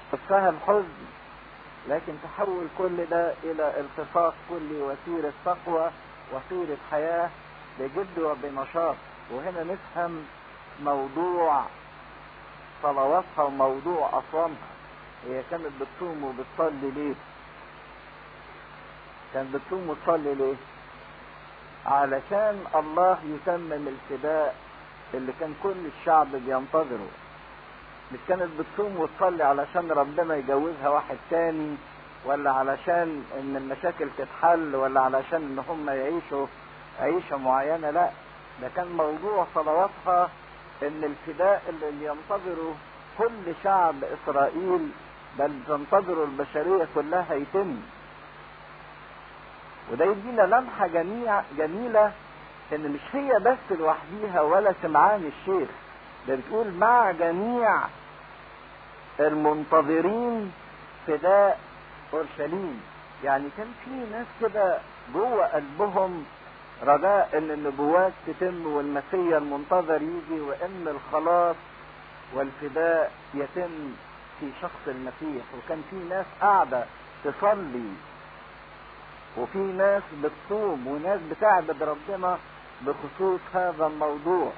السهم حزن لكن تحول كل ده الى التصاق كل وسيلة تقوى وسيلة حياة بجد وبنشاط وهنا نفهم موضوع صلواتها وموضوع أصوامها هي كانت بتصوم وبتصلي ليه كانت بتصوم وتصلي ليه علشان الله يتمم الفداء اللي كان كل الشعب بينتظره مش كانت بتصوم وتصلي علشان ربنا يجوزها واحد تاني ولا علشان ان المشاكل تتحل ولا علشان ان هم يعيشوا عيشة معينة لا ده كان موضوع صلواتها ان الفداء اللي ينتظره كل شعب اسرائيل بل تنتظره البشرية كلها يتم وده يدينا لمحة جميع جميلة ان مش هي بس لوحديها ولا سمعان الشيخ ده بتقول مع جميع المنتظرين فداء اورشليم يعني كان في ناس كده جوه قلبهم رجاء ان النبوات تتم والمسيا المنتظر يجي وان الخلاص والفداء يتم في شخص المسيح وكان في ناس قاعده تصلي وفي ناس بتصوم وناس بتعبد ربنا بخصوص هذا الموضوع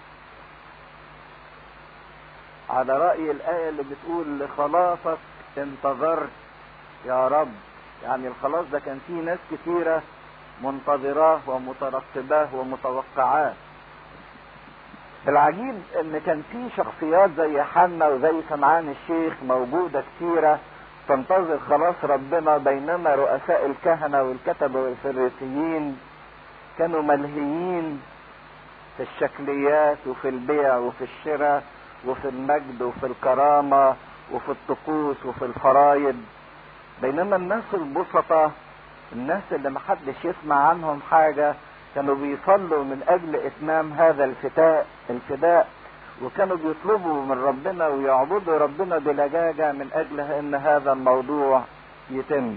على رأي الآية اللي بتقول لخلاصك انتظرت يا رب يعني الخلاص ده كان فيه ناس كتيرة منتظراه ومترقباه ومتوقعاه العجيب ان كان في شخصيات زي حنا وزي سمعان الشيخ موجودة كتيرة تنتظر خلاص ربنا بينما رؤساء الكهنة والكتبة والفريسيين كانوا ملهيين في الشكليات وفي البيع وفي الشراء وفي المجد وفي الكرامة وفي الطقوس وفي الفرايض بينما الناس البسطة الناس اللي محدش يسمع عنهم حاجة كانوا بيصلوا من اجل اتمام هذا الفتاء الفداء وكانوا بيطلبوا من ربنا ويعبدوا ربنا بلجاجة من اجل ان هذا الموضوع يتم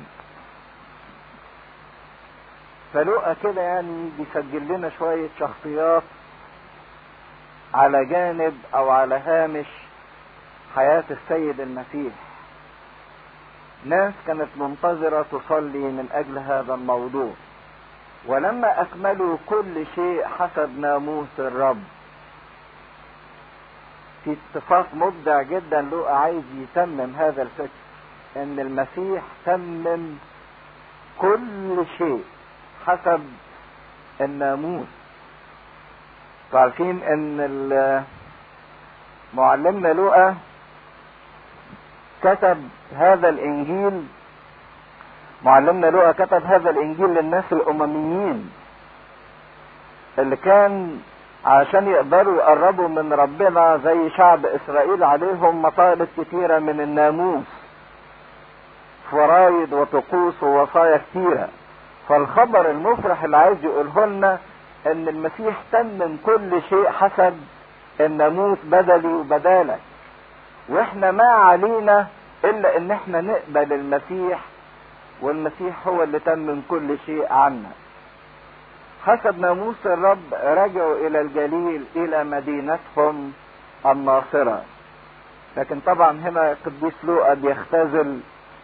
فلقى كده يعني بيسجل لنا شوية شخصيات على جانب او على هامش حياة السيد المسيح ناس كانت منتظرة تصلي من اجل هذا الموضوع ولما اكملوا كل شيء حسب ناموس الرب في اتفاق مبدع جدا لقى عايز يتمم هذا الفكر ان المسيح تمم كل شيء حسب الناموس عارفين ان معلمنا لقى كتب هذا الانجيل معلمنا لقى كتب هذا الانجيل للناس الامميين اللي كان عشان يقدروا يقربوا من ربنا زي شعب اسرائيل عليهم مطالب كتيرة من الناموس فرايد وطقوس ووصايا كتيرة فالخبر المفرح اللي عايز يقوله لنا ان المسيح تمم كل شيء حسب الناموس بدلي وبدالك واحنا ما علينا الا ان احنا نقبل المسيح والمسيح هو اللي تمم كل شيء عنا حسب ناموس الرب رجعوا الى الجليل الى مدينتهم الناصرة لكن طبعا هنا قديس لوقا بيختزل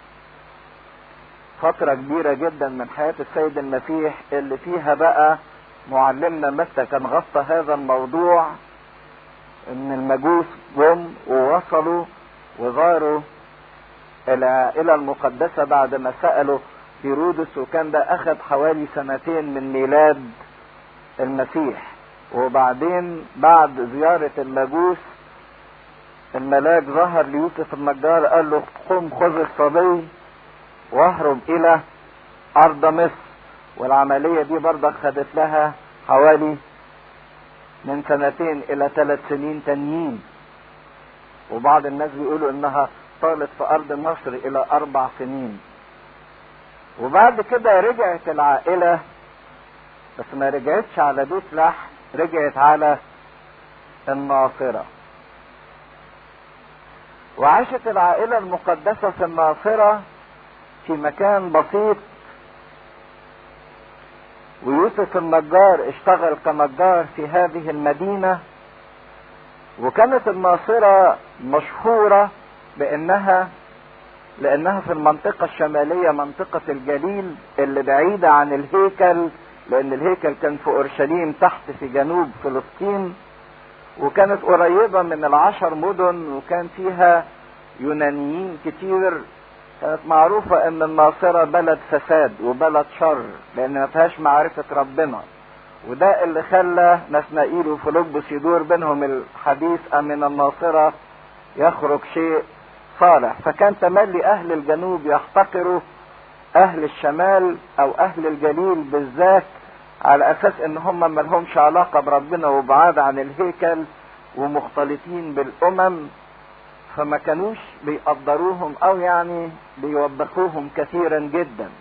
فترة كبيرة جدا من حياة السيد المسيح اللي فيها بقى معلمنا متى كان غطى هذا الموضوع ان المجوس جم ووصلوا وزاروا العائلة المقدسة بعد ما سألوا هيرودس وكان ده اخذ حوالي سنتين من ميلاد المسيح وبعدين بعد زيارة المجوس الملاك ظهر ليوسف النجار قال له قم خذ الصبي واهرب الى ارض مصر والعملية دي برضك خدت لها حوالي من سنتين الى ثلاث سنين تانيين وبعض الناس بيقولوا انها طالت في ارض مصر الى اربع سنين وبعد كده رجعت العائلة بس ما رجعتش على بيت لحم رجعت على الناصرة وعاشت العائلة المقدسة في الناصرة في مكان بسيط ويوسف النجار اشتغل كنجار في هذه المدينة وكانت الناصرة مشهورة بانها لانها في المنطقة الشمالية منطقة الجليل اللي بعيدة عن الهيكل لان الهيكل كان في اورشليم تحت في جنوب فلسطين وكانت قريبة من العشر مدن وكان فيها يونانيين كتير كانت معروفة ان الناصرة بلد فساد وبلد شر لان ما فيهاش معرفة ربنا وده اللي خلى نسنائيل وفيلبس يدور بينهم الحديث ام من الناصرة يخرج شيء صالح فكان تملي اهل الجنوب يحتقروا اهل الشمال او اهل الجليل بالذات على اساس ان هم ملهمش علاقة بربنا وبعاد عن الهيكل ومختلطين بالامم فما كانوش بيقدروهم او يعني بيوبخوهم كثيرا جدا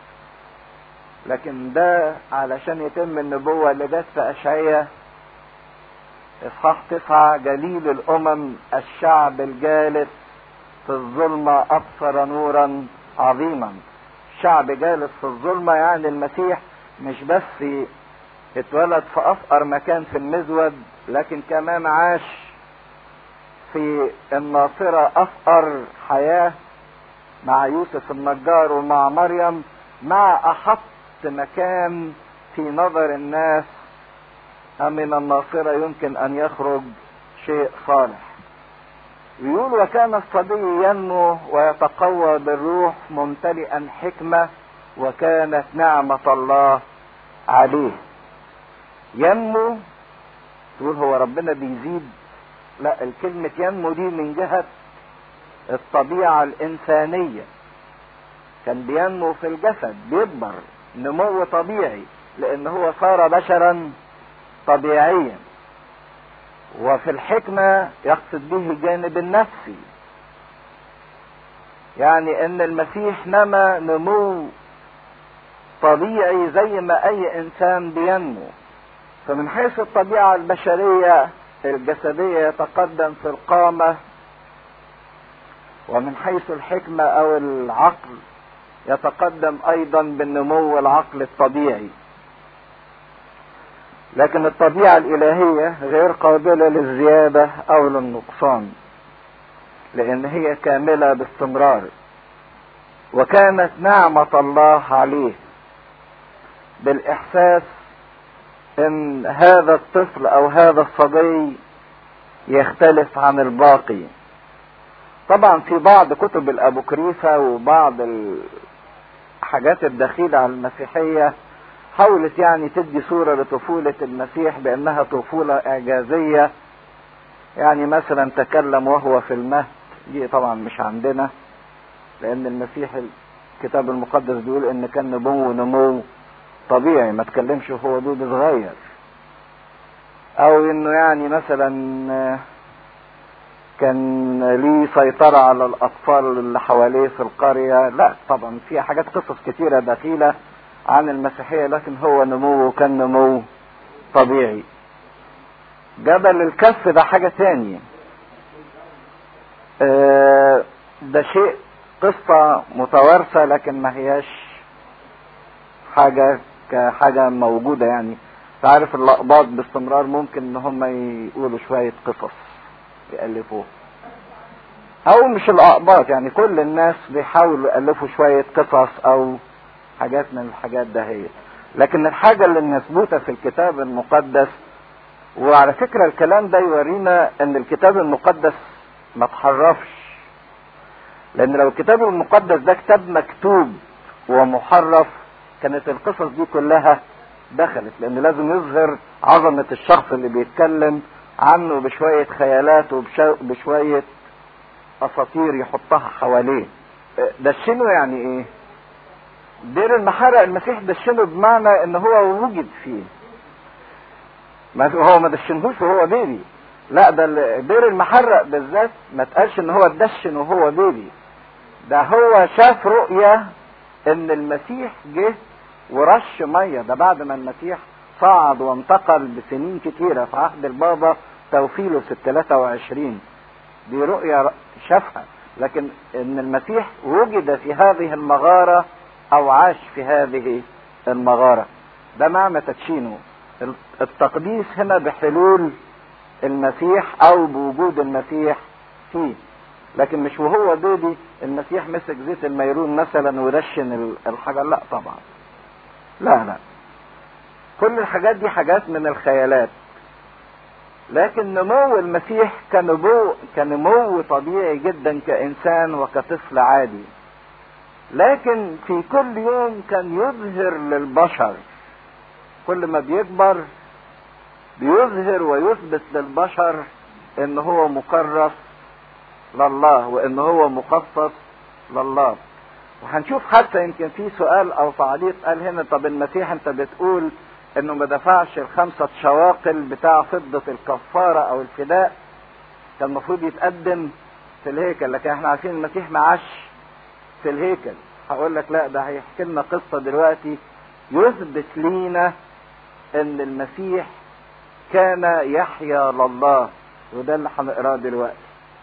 لكن ده علشان يتم النبوة اللي جت في اشعياء اصحاح تسعة جليل الامم الشعب الجالس في الظلمة ابصر نورا عظيما الشعب جالس في الظلمة يعني المسيح مش بس اتولد في افقر مكان في المزود لكن كمان عاش في الناصرة افقر حياة مع يوسف النجار ومع مريم مع احط مكان في نظر الناس من الناصرة يمكن ان يخرج شيء صالح يقول وكان الصبي ينمو ويتقوى بالروح ممتلئا حكمة وكانت نعمة الله عليه ينمو تقول هو ربنا بيزيد لا الكلمة ينمو دي من جهة الطبيعة الإنسانية كان بينمو في الجسد بيكبر نمو طبيعي لأن هو صار بشرا طبيعيا وفي الحكمة يقصد به الجانب النفسي يعني ان المسيح نما نمو طبيعي زي ما اي انسان بينمو فمن حيث الطبيعة البشرية الجسدية يتقدم في القامة ومن حيث الحكمة او العقل يتقدم ايضا بالنمو العقل الطبيعي لكن الطبيعة الالهية غير قابلة للزيادة او للنقصان لان هي كاملة باستمرار وكانت نعمة الله عليه بالاحساس ان هذا الطفل او هذا الصبي يختلف عن الباقي طبعا في بعض كتب الابوكريفة وبعض الحاجات الدخيلة على المسيحية حاولت يعني تدي صورة لطفولة المسيح بانها طفولة اعجازية يعني مثلا تكلم وهو في المهد دي طبعا مش عندنا لان المسيح الكتاب المقدس بيقول ان كان نمو نمو طبيعي ما تكلمش وهو دود صغير او انه يعني مثلا كان ليه سيطرة على الاطفال اللي حواليه في القرية لا طبعا في حاجات قصص كتيرة دخيلة عن المسيحية لكن هو نموه كان نمو طبيعي جبل الكف ده حاجة تاني ده شيء قصة متوارثة لكن ما هياش حاجة كحاجة موجودة يعني تعرف اللقبات باستمرار ممكن ان هم يقولوا شوية قصص يألفوه او مش الاقباط يعني كل الناس بيحاولوا يألفوا شوية قصص او حاجات من الحاجات ده هي لكن الحاجة اللي مثبوتة في الكتاب المقدس وعلى فكرة الكلام ده يورينا ان الكتاب المقدس ما تحرفش لان لو الكتاب المقدس ده كتاب مكتوب ومحرف كانت القصص دي كلها دخلت لان لازم يظهر عظمة الشخص اللي بيتكلم عنه بشوية خيالات وبشوية اساطير يحطها حواليه دشنه يعني ايه دير المحرق المسيح دشنه بمعنى ان هو وجد فيه ما هو ما دشنهوش وهو بيبي لا ده دير المحرق بالذات ما تقالش ان هو اتدشن وهو بيبي ده هو شاف رؤية ان المسيح جه ورش ميه ده بعد ما المسيح صعد وانتقل بسنين كتيرة في عهد البابا توفيلوس ال 23 دي رؤية شافها لكن ان المسيح وجد في هذه المغارة او عاش في هذه المغارة ده معنى تدشينه التقديس هنا بحلول المسيح او بوجود المسيح فيه لكن مش وهو بيبي المسيح مسك زيت الميرون مثلا ودشن الحجر لا طبعا لا لا كل الحاجات دي حاجات من الخيالات لكن نمو المسيح كنمو كنمو طبيعي جدا كانسان وكطفل عادي لكن في كل يوم كان يظهر للبشر كل ما بيكبر بيظهر ويثبت للبشر ان هو مكرس لله وان هو مخصص لله وهنشوف حتى يمكن في سؤال او تعليق قال هنا طب المسيح انت بتقول انه ما دفعش الخمسة شواقل بتاع فضة الكفارة او الفداء كان المفروض يتقدم في الهيكل لكن احنا عارفين المسيح ما عاش في الهيكل هقول لك لا ده هيحكي لنا قصة دلوقتي يثبت لينا ان المسيح كان يحيا لله وده اللي هنقراه دلوقتي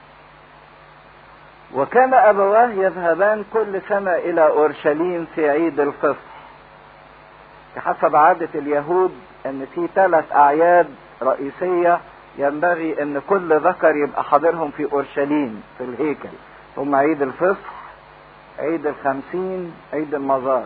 وكان ابواه يذهبان كل سنة الى اورشليم في عيد الفصح بحسب عادة اليهود ان في ثلاث اعياد رئيسية ينبغي ان كل ذكر يبقى حاضرهم في اورشليم في الهيكل هم عيد الفصح عيد الخمسين عيد المزار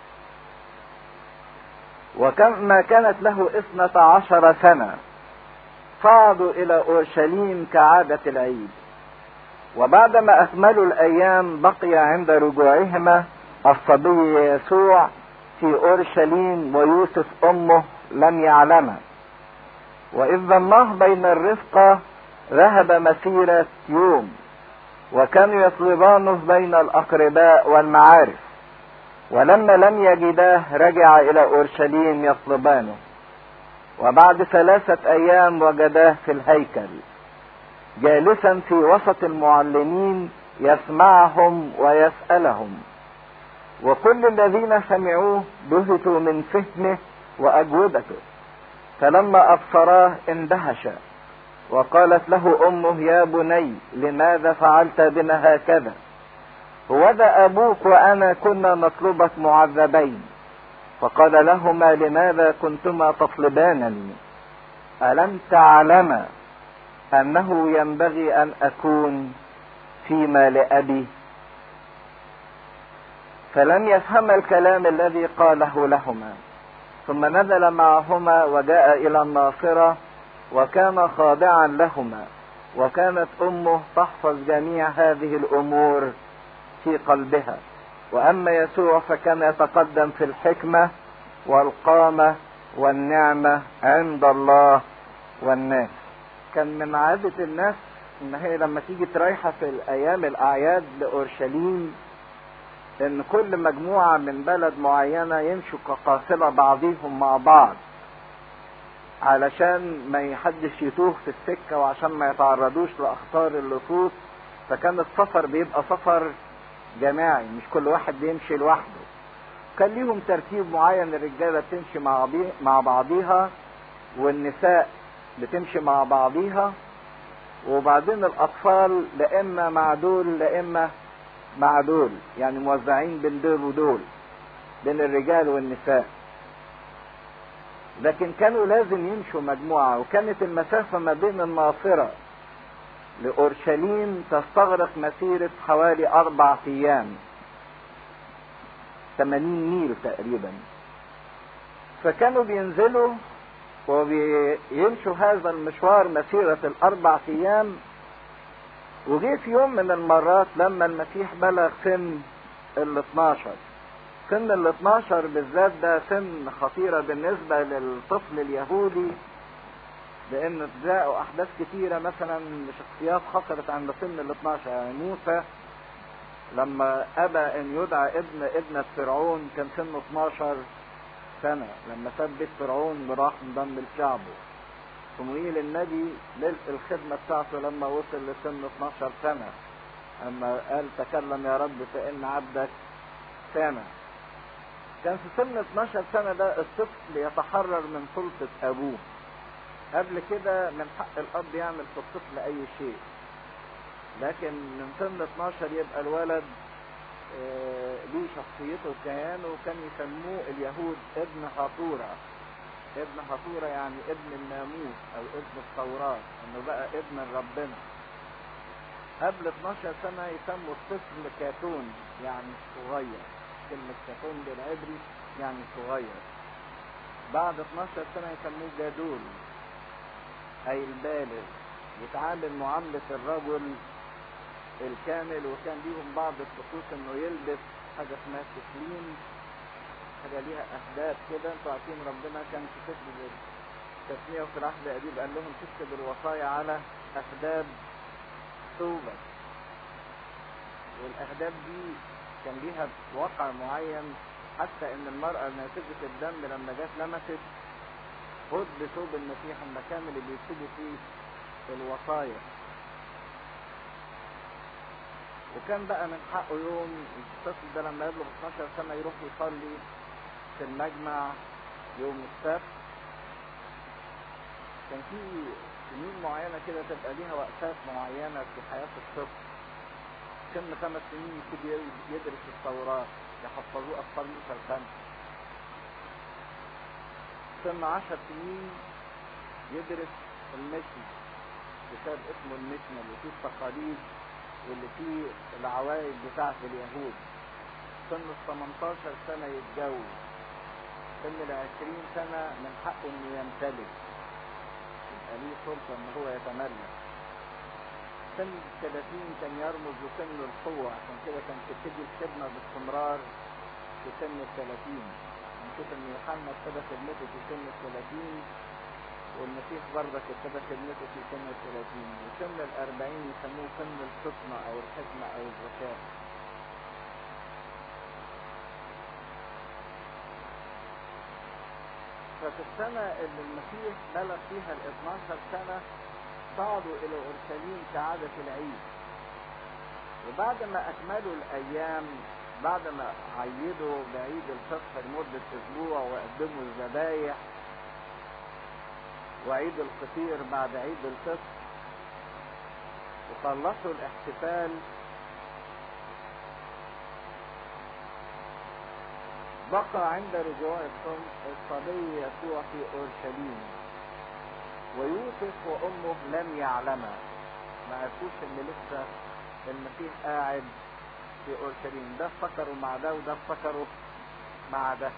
وكما كانت له اثنة عشر سنة صعدوا الى اورشليم كعادة العيد وبعدما اكملوا الايام بقي عند رجوعهما الصبي يسوع في اورشليم ويوسف امه لم يعلمه واذ ظناه بين الرفقة ذهب مسيرة يوم وكانوا يطلبانه بين الاقرباء والمعارف ولما لم يجداه رجع الى اورشليم يطلبانه وبعد ثلاثة ايام وجداه في الهيكل جالسا في وسط المعلمين يسمعهم ويسألهم وكل الذين سمعوه بهتوا من فهمه وأجوبته فلما أبصراه اندهشا وقالت له أمه يا بني لماذا فعلت بنا هكذا هوذا أبوك وأنا كنا نطلبك معذبين فقال لهما لماذا كنتما تطلبانني ألم تعلما أنه ينبغي أن أكون فيما لأبي فلم يفهم الكلام الذي قاله لهما ثم نزل معهما وجاء إلى الناصرة وكان خاضعا لهما وكانت أمه تحفظ جميع هذه الأمور في قلبها وأما يسوع فكان يتقدم في الحكمة والقامة والنعمة عند الله والناس كان من عادة الناس ان هي لما تيجي رايحة في الايام الاعياد لاورشليم ان كل مجموعة من بلد معينة يمشوا كقافلة بعضيهم مع بعض علشان ما يحدش يتوه في السكة وعشان ما يتعرضوش لاخطار اللصوص فكان السفر بيبقى سفر جماعي مش كل واحد بيمشي لوحده كان ليهم ترتيب معين الرجالة تمشي مع, مع بعضيها والنساء بتمشي مع بعضيها وبعدين الاطفال لا اما مع دول لا اما مع دول يعني موزعين بين دول ودول بين الرجال والنساء لكن كانوا لازم يمشوا مجموعة وكانت المسافة ما بين الناصرة لأورشليم تستغرق مسيرة حوالي أربع أيام 80 ميل تقريبا فكانوا بينزلوا وبيمشوا هذا المشوار مسيرة الأربع أيام وجي في يوم من المرات لما المسيح بلغ سن ال 12 سن ال 12 بالذات ده سن خطيرة بالنسبة للطفل اليهودي لأن جاءوا أحداث كتيرة مثلا شخصيات حصلت عند سن ال 12 يعني موسى لما أبى أن يدعى ابن ابنة فرعون كان سنه 12 سنة لما ثبت فرعون وراح انضم لشعبه صموئيل النبي ليلة الخدمة بتاعته لما وصل لسن 12 سنة أما قال تكلم يا رب فإن عبدك سامع كان في سن 12 سنة ده الطفل يتحرر من سلطة أبوه قبل كده من حق الأب يعمل في الطفل أي شيء لكن من سن 12 يبقى الولد ليه شخصيته وكيانه وكان يسموه اليهود ابن هطورة ابن هطورة يعني ابن الناموس او ابن التوراة انه بقى ابن ربنا قبل 12 سنة يسموا الطفل كاتون يعني صغير كلمة كاتون بالعبري يعني صغير بعد 12 سنة يسموه جادول أي البالغ يتعامل معاملة الرجل الكامل وكان ليهم بعض الطقوس انه يلبس حاجة اسمها تسليم حاجة ليها أهداف كده انتوا عارفين ربنا كان في كتب التسمية وفي العهد القديم قال لهم تكتب الوصايا على أهداب ثوبك والأهداف دي كان ليها واقع معين حتى ان المرأة ناتجة الدم لما جت لمست خد بثوب المسيح المكان اللي بيكتبوا فيه الوصايا وكان بقى من حقه يوم الطفل ده لما يبلغ 12 سنة يروح يصلي في المجمع يوم السبت كان في سنين معينة كده تبقى ليها وقفات معينة في حياة الطفل سن خمس سنين يبتدي يدرس التوراة يحفظوه أطفال 12 سنة سن 10 سنين يدرس المشي كتاب اسمه المشنى اللي فيه التقاليد واللي فيه العوائد بتاعت اليهود سن ال 18 سنة يتجوز سن ال 20 سنة من حقه انه يمتلك يبقى ليه فرصة ان هو يتملك سن 30 كان يرمز لسن القوة عشان كده كان تبتدي الخدمة باستمرار في سن ال 30 نشوف ان يوحنا ابتدى خدمته في سن ال 30 والمسيح برضك ابتدى خدمته في سن ال 30 وسن ال 40 يسموه سن الفطنة او الحكمة او الذكاء ففي السنة اللي المسيح بلغ فيها ال 12 سنة صعدوا إلى أورشليم كعادة العيد وبعد ما أكملوا الأيام بعد ما عيدوا بعيد الفصح لمدة أسبوع وقدموا الذبايح وعيد الفطير بعد عيد الفصح وخلصوا الاحتفال بقى عند رجوع الصبي يسوع في اورشليم ويوسف وامه لم يعلما ما عرفوش ان لسه المسيح قاعد في اورشليم ده افتكروا مع ده وده افتكروا مع ده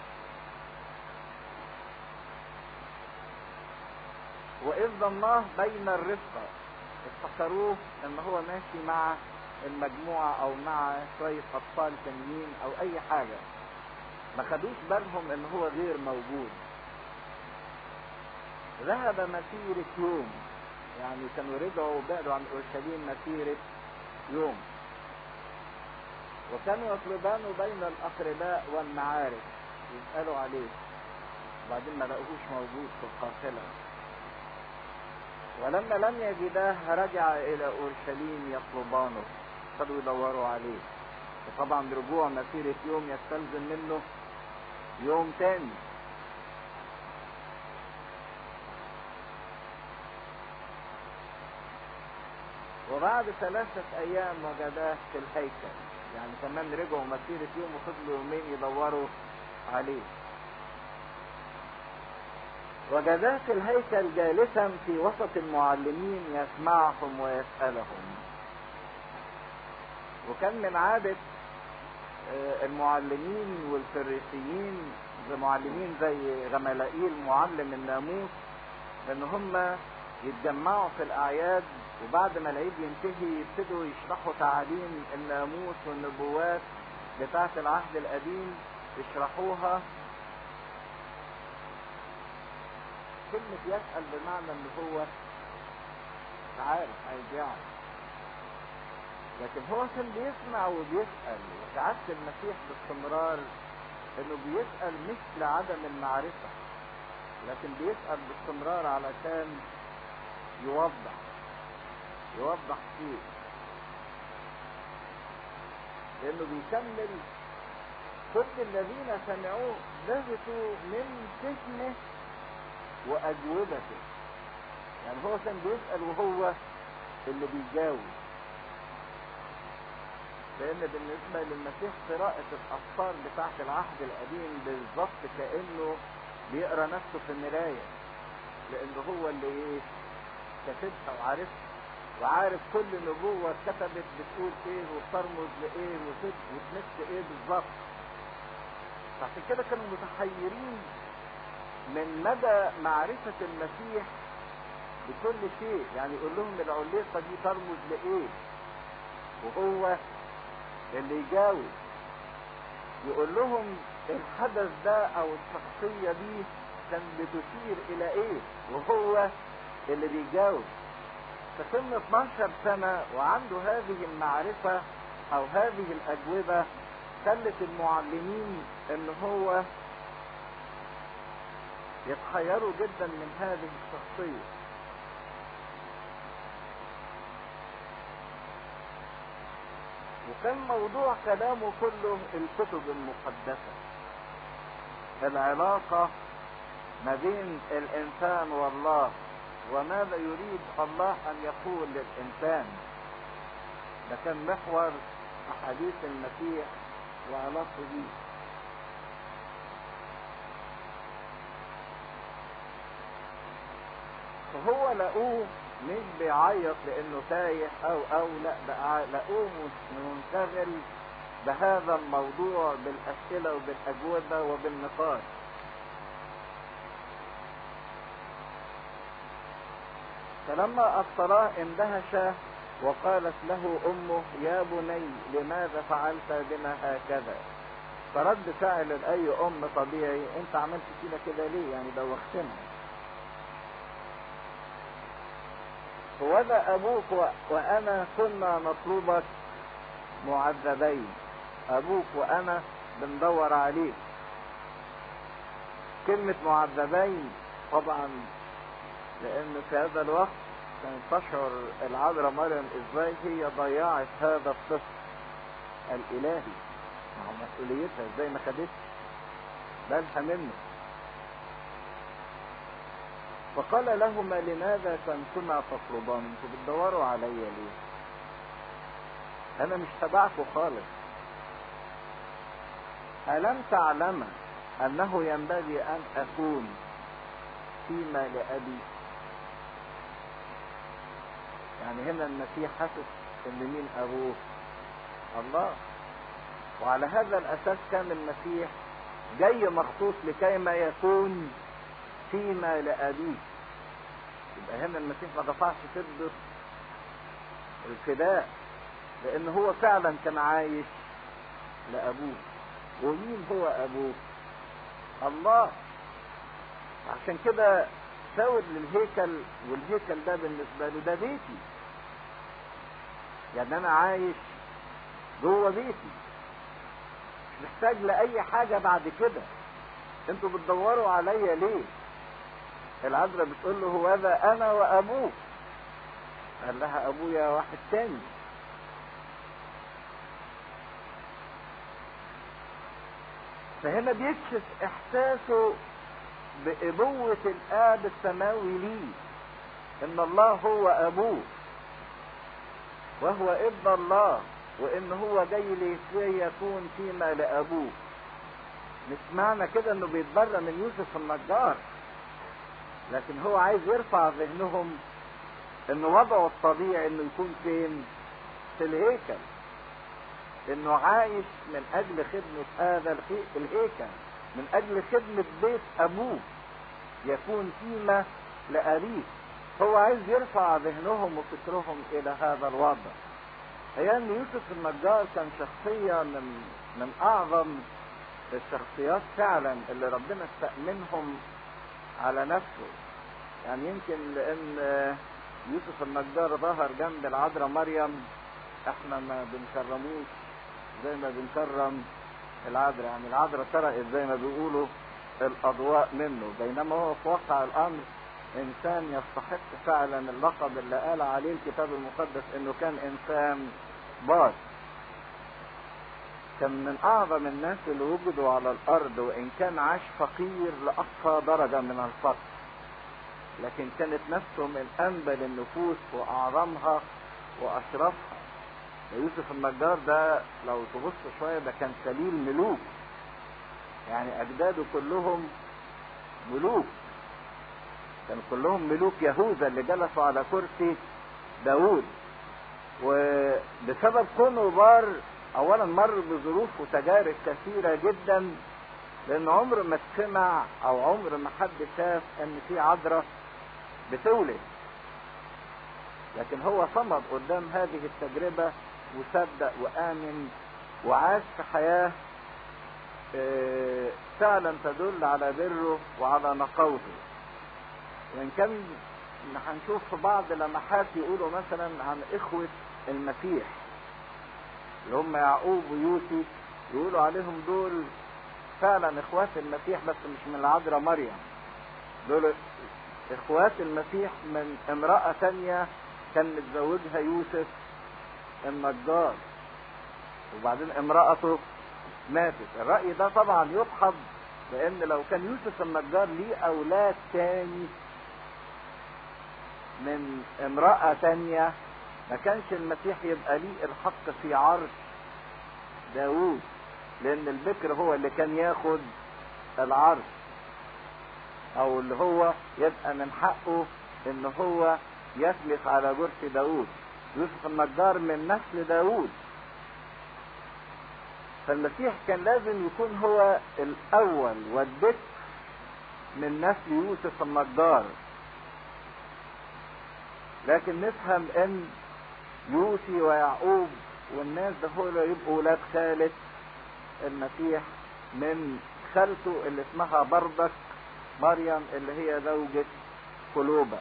واذ ضمناه بين الرفقه افتكروه ان هو ماشي مع المجموعه او مع شويه اطفال تانيين او اي حاجه ما خدوش بالهم ان هو غير موجود ذهب مسيرة يوم يعني كانوا رجعوا وبعدوا عن اورشليم مسيرة يوم وكانوا يطلبان بين الاقرباء والمعارف يسألوا عليه وبعدين ما لقوهوش موجود في القافلة ولما لم يجداه رجع الى اورشليم يطلبانه ابتدوا يدوروا عليه وطبعا رجوع مسيرة يوم يستلزم منه يوم تاني وبعد ثلاثة أيام وجداه في الهيكل يعني كمان رجعوا مسيرة يوم وفضلوا يومين يدوروا عليه وجداه في الهيكل جالسا في وسط المعلمين يسمعهم ويسألهم وكان من عادة المعلمين والفريسيين معلمين زي غملائيل معلم الناموس ان هم يتجمعوا في الاعياد وبعد ما العيد ينتهي يبتدوا يشرحوا تعاليم الناموس والنبوات بتاعة العهد القديم يشرحوها كلمة يسأل بمعنى ان هو عارف عايز يعرف لكن هو كان بيسمع وبيسأل وسعادة المسيح باستمرار انه بيسأل مش لعدم المعرفة لكن بيسأل باستمرار علشان يوضح يوضح شيء لانه بيكمل كل الذين سمعوه لفتوا من فهمه واجوبته يعني هو كان بيسأل وهو اللي بيجاوب لان بالنسبة للمسيح قراءة الاسفار بتاعت العهد القديم بالظبط كأنه بيقرا نفسه في المراية لانه هو اللي ايه كاتبها وعارفها وعارف كل نبوة اتكتبت بتقول ايه وبترمز لايه وتمس ايه بالظبط عشان كده كانوا متحيرين من مدى معرفة المسيح بكل شيء يعني يقول لهم العليقة دي ترمز لإيه وهو اللي يجاوب يقول لهم الحدث ده أو الشخصية دي كان بتشير إلى إيه وهو اللي بيجاوب فسن 12 سنة وعنده هذه المعرفة أو هذه الأجوبة خلت المعلمين ان هو يتخيروا جدا من هذه الشخصية وكان موضوع كلامه كله الكتب المقدسة العلاقة ما بين الإنسان والله وماذا يريد الله أن يقول للإنسان ده كان محور أحاديث المسيح وعلاقته بيه فهو لقوه مش بيعيط لانه تايه او او لا بقى لقوه منشغل بهذا الموضوع بالاسئله وبالاجوبه وبالنقاش فلما ابصراه اندهش وقالت له امه يا بني لماذا فعلت بنا هكذا فرد فعل اي ام طبيعي انت عملت فينا كده ليه يعني دوختنا وذا ابوك وانا كنا نطلبك معذبين ابوك وانا بندور عليك كلمة معذبين طبعا لان في هذا الوقت كانت تشعر العذراء مريم ازاي هي ضيعت هذا الطفل الالهي مع مسؤوليتها ازاي ما خدتش بالها منه فقال لهما لماذا كنتما تطلبان انتوا بتدوروا عليا ليه انا مش تبعكم خالص الم تعلم انه ينبغي ان اكون فيما لابي يعني هنا المسيح حاسس ان مين ابوه الله وعلى هذا الاساس كان المسيح جاي مخصوص لكي ما يكون فيما لابيه يبقى هنا المسيح ما دفعش فضة الفداء لان هو فعلا كان عايش لابوه ومين هو ابوه الله عشان كده شاور للهيكل والهيكل ده بالنسبة له ده بيتي يعني انا عايش جوه بيتي مش محتاج لاي حاجة بعد كده انتوا بتدوروا عليا ليه العذراء بتقول له هو هذا انا وابوك قال لها ابويا واحد تاني فهنا بيكشف احساسه بابوة الاب السماوي ليه ان الله هو ابوه وهو ابن الله وان هو جاي لكي يكون فيما لابوه مش معنى كده انه بيتبرى من يوسف النجار لكن هو عايز يرفع ذهنهم ان وضعه الطبيعي انه يكون فين في الهيكل انه عايش من اجل خدمة هذا الهيكل من اجل خدمة بيت ابوه يكون فيما لأبيه هو عايز يرفع ذهنهم وفكرهم الى هذا الوضع هي ان يوسف النجار كان شخصية من من اعظم الشخصيات فعلا اللي ربنا استأمنهم على نفسه يعني يمكن لان يوسف النجار ظهر جنب العذراء مريم احنا ما بنكرموش زي ما بنكرم العذراء يعني العذراء سرقت زي ما بيقولوا الاضواء منه بينما هو في واقع الامر انسان يستحق فعلا اللقب اللي قال عليه الكتاب المقدس انه كان انسان بار كان من اعظم الناس اللي وجدوا على الارض وان كان عاش فقير لاقصى درجة من الفقر لكن كانت نفسه من انبل النفوس واعظمها واشرفها يوسف النجار ده لو تبص شوية ده كان سليل ملوك يعني اجداده كلهم ملوك كان كلهم ملوك يهوذا اللي جلسوا على كرسي داود وبسبب كونه بار اولا مر بظروف وتجارب كثيرة جدا لان عمر ما سمع او عمر ما حد شاف ان في عذراء بتولد لكن هو صمد قدام هذه التجربة وصدق وآمن وعاش في حياة فعلا تدل على بره وعلى نقاوته وإن كان هنشوف في بعض لمحات يقولوا مثلا عن إخوة المسيح اللي هم يعقوب ويوسف يقولوا عليهم دول فعلا إخوات المسيح بس مش من العذراء مريم دول إخوات المسيح من امرأة تانية كان متزوجها يوسف النجار وبعدين امرأته ماتت الرأي ده طبعا يدحض لأن لو كان يوسف النجار ليه أولاد تاني من امرأة تانية ما كانش المسيح يبقى ليه الحق في عرش داوود لأن البكر هو اللي كان ياخد العرش أو اللي هو يبقى من حقه إن هو يجلس على كرسي داوود يوسف النجار من نسل داوود فالمسيح كان لازم يكون هو الأول والذكر من نسل يوسف النجار لكن نفهم ان يوسي ويعقوب والناس ده هو يبقوا ولاد خالة المسيح من خالته اللي اسمها بردك مريم اللي هي زوجة قلوبة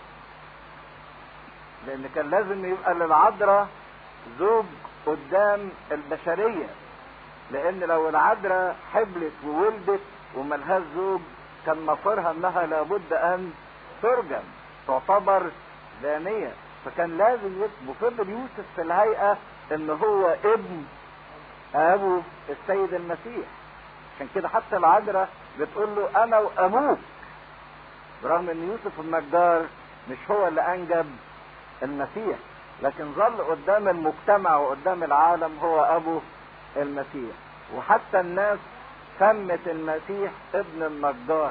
لان كان لازم يبقى للعذراء زوج قدام البشرية لان لو العذراء حبلت وولدت وملهاش زوج كان مصيرها انها لابد ان ترجم تعتبر زانية فكان لازم يبقى وفضل يوسف في الهيئة ان هو ابن ابو السيد المسيح عشان كده حتى العذراء بتقول له انا وابوك برغم ان يوسف النجار مش هو اللي انجب المسيح لكن ظل قدام المجتمع وقدام العالم هو ابو المسيح وحتى الناس سمت المسيح ابن النجار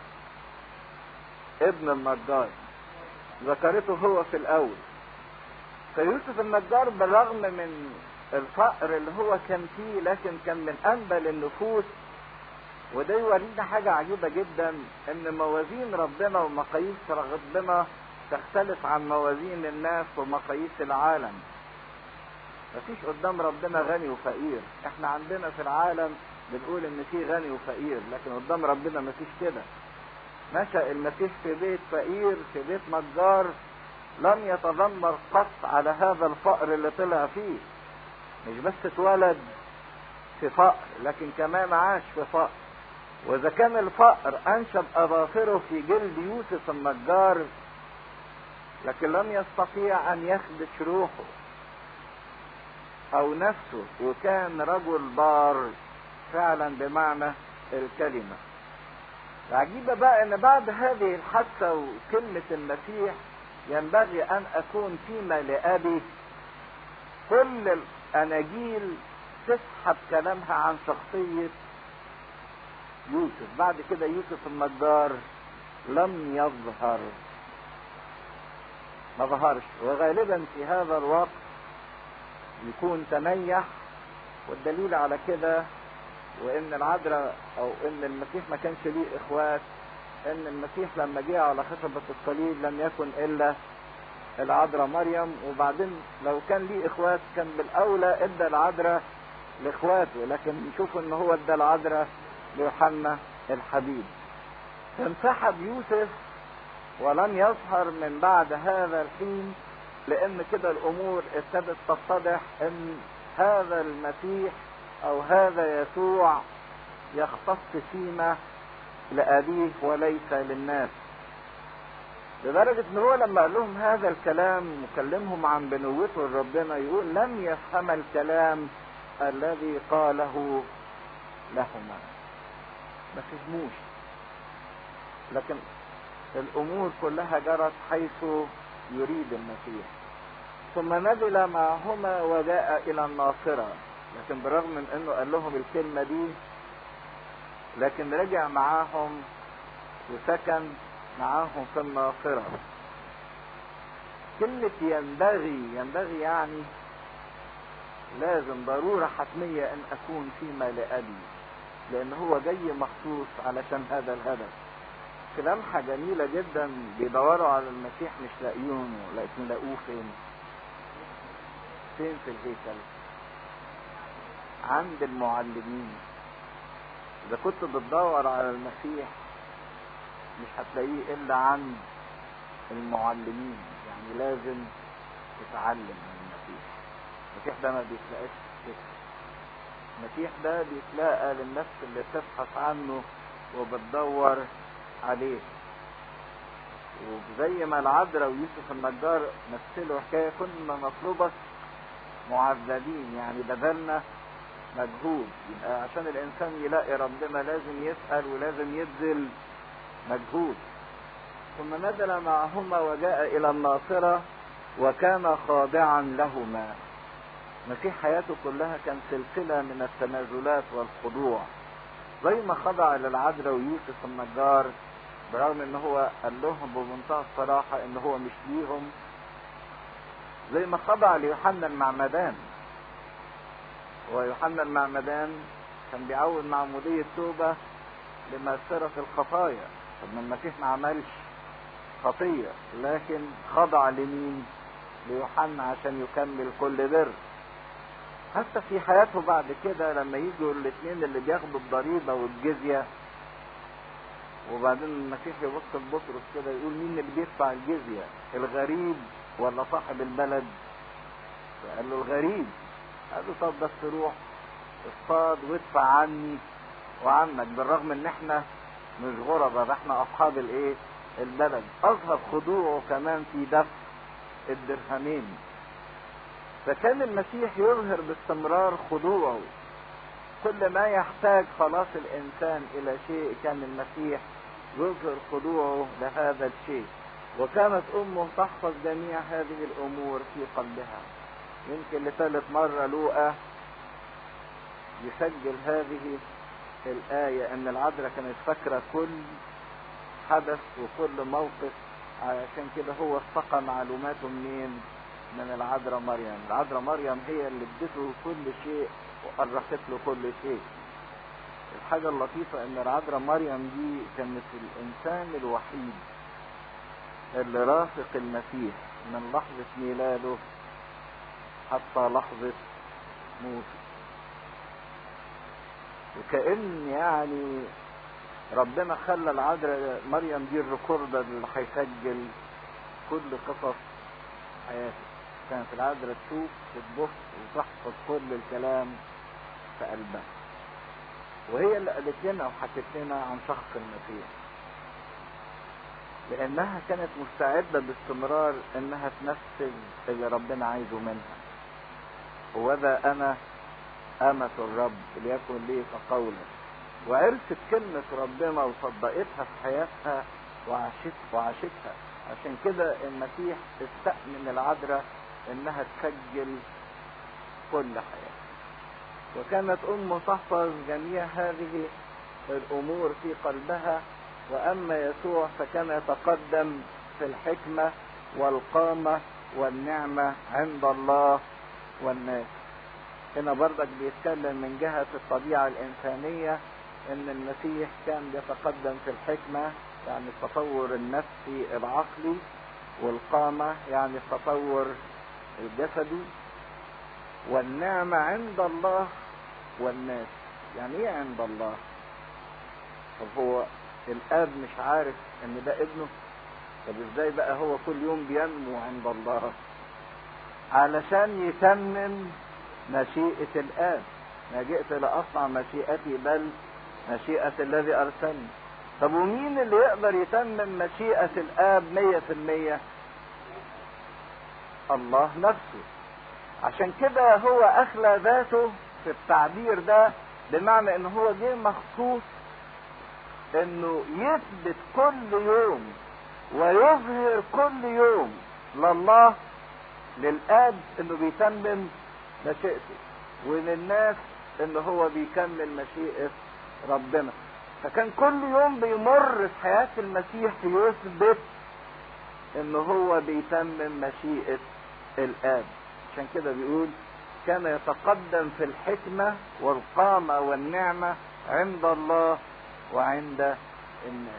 ابن النجار ذكرته هو في الاول فيوسف النجار بالرغم من الفقر اللي هو كان فيه لكن كان من انبل النفوس وده يورينا حاجة عجيبة جدا ان موازين ربنا ومقاييس ربنا تختلف عن موازين الناس ومقاييس العالم مفيش قدام ربنا غني وفقير احنا عندنا في العالم بنقول ان في غني وفقير لكن قدام ربنا مفيش كده نشأ المسيح في بيت فقير في بيت نجار لم يتذمر قط على هذا الفقر اللي طلع فيه مش بس اتولد في فقر لكن كمان عاش في فقر واذا كان الفقر انشب اظافره في جلد يوسف النجار لكن لم يستطيع ان يخدش روحه او نفسه وكان رجل بار فعلا بمعنى الكلمة العجيبة بقى ان بعد هذه الحادثة وكلمة المسيح ينبغي ان اكون فيما لابي كل الاناجيل تسحب كلامها عن شخصية يوسف بعد كده يوسف النجار لم يظهر ما ظهرش وغالبا في هذا الوقت يكون تنيح والدليل على كده وان العذراء او ان المسيح ما كانش ليه اخوات ان المسيح لما جه على خشبة الصليب لم يكن الا العذراء مريم وبعدين لو كان ليه اخوات كان بالاولى ادى العذراء لاخواته لكن نشوف ان هو ادى العذراء ليوحنا الحبيب انسحب يوسف ولم يظهر من بعد هذا الحين لان كده الامور ابتدت تتضح ان هذا المسيح او هذا يسوع يختص فيما لابيه وليس للناس لدرجة ان هو لما قال لهم هذا الكلام وكلمهم عن بنوته لربنا يقول لم يفهم الكلام الذي قاله لهما ما فهموش لكن الامور كلها جرت حيث يريد المسيح ثم نزل معهما وجاء الى الناصرة لكن بالرغم من انه قال لهم الكلمة دي لكن رجع معاهم وسكن معاهم في الناصرة كلمة ينبغي ينبغي يعني لازم ضرورة حتمية ان اكون فيما لأبي لان هو جاي مخصوص علشان هذا الهدف في لمحة جميلة جدا بيدوروا على المسيح مش لاقيونه لكن لاقوه فين فين في الهيكل عند المعلمين اذا كنت بتدور على المسيح مش هتلاقيه الا عند المعلمين يعني لازم تتعلم من المسيح المسيح ده ما بيتلاقاش كده المسيح ده بيتلاقى للنفس اللي تبحث عنه وبتدور عليه وزي ما العذراء ويوسف النجار مثلوا حكايه كنا نطلبك معذبين يعني بذلنا مجهود يبقى عشان الانسان يلاقي ربنا لازم يسال ولازم يبذل مجهود ثم نزل معهما وجاء الى الناصره وكان خاضعا لهما مسيح حياته كلها كان سلسله من التنازلات والخضوع زي ما خضع للعذراء ويوسف النجار برغم ان هو قال لهم بمنتهى الصراحة ان هو مش ليهم زي ما خضع ليوحنا المعمدان ويوحنا المعمدان كان بيعود معمودية توبة لمغفرة الخطايا طب ما المسيح ما عملش خطية لكن خضع لمين ليوحنا عشان يكمل كل بر حتى في حياته بعد كده لما يجوا الاثنين اللي بياخدوا الضريبة والجزية وبعدين المسيح يبص لبطرس كده يقول مين اللي بيدفع الجزية الغريب ولا صاحب البلد فقال له الغريب قال له طب بس روح اصطاد وادفع عني وعنك بالرغم ان احنا مش غربة ده احنا اصحاب الايه البلد اظهر خضوعه كمان في دفع الدرهمين فكان المسيح يظهر باستمرار خضوعه كل ما يحتاج خلاص الانسان الى شيء كان المسيح يظهر خضوعه لهذا الشيء وكانت امه تحفظ جميع هذه الامور في قلبها يمكن لثالث مرة لوقا يسجل هذه الآية أن العذراء كانت فاكرة كل حدث وكل موقف عشان كده هو استقى معلوماته منين؟ من العذراء مريم، العذراء مريم هي اللي ادته كل شيء وأرخت له كل شيء. الحاجة اللطيفة إن العذراء مريم دي كانت الإنسان الوحيد اللي رافق المسيح من لحظة ميلاده حتى لحظة موته. وكأن يعني ربنا خلى العذراء مريم دي الريكوردر اللي هيسجل كل قصص حياته كانت العذراء تشوف وتبص وتحفظ كل الكلام في قلبها وهي اللي قالت لنا وحكت لنا عن شخص المسيح لانها كانت مستعده باستمرار انها تنفذ اللي ربنا عايزه منها وذا انا أمة الرب ليكن لي كقولا وعرفت كلمة ربنا وصدقتها في حياتها وعاشت وعاشتها عشان كده المسيح استأمن العذراء انها تسجل كل حياتها وكانت امه تحفظ جميع هذه الامور في قلبها واما يسوع فكان يتقدم في الحكمة والقامة والنعمة عند الله والناس هنا برضك بيتكلم من جهة الطبيعة الإنسانية إن المسيح كان بيتقدم في الحكمة يعني التطور النفسي العقلي والقامة يعني التطور الجسدي والنعمة عند الله والناس يعني ايه عند الله طب هو الاب مش عارف ان ده ابنه طب ازاي بقى هو كل يوم بينمو عند الله علشان يتمم مشيئة الآب ما جئت لأصنع مشيئتي بل مشيئة الذي أرسلني طب ومين اللي يقدر يتمم مشيئة الآب مية في المية الله نفسه عشان كده هو أخلى ذاته في التعبير ده بمعنى ان هو جه مخصوص انه يثبت كل يوم ويظهر كل يوم لله للآب انه بيتمم مشيئته وللناس ان هو بيكمل مشيئة ربنا فكان كل يوم بيمر في حياة المسيح يثبت ان هو بيتمم مشيئة الاب عشان كده بيقول كان يتقدم في الحكمة والقامة والنعمة عند الله وعند الناس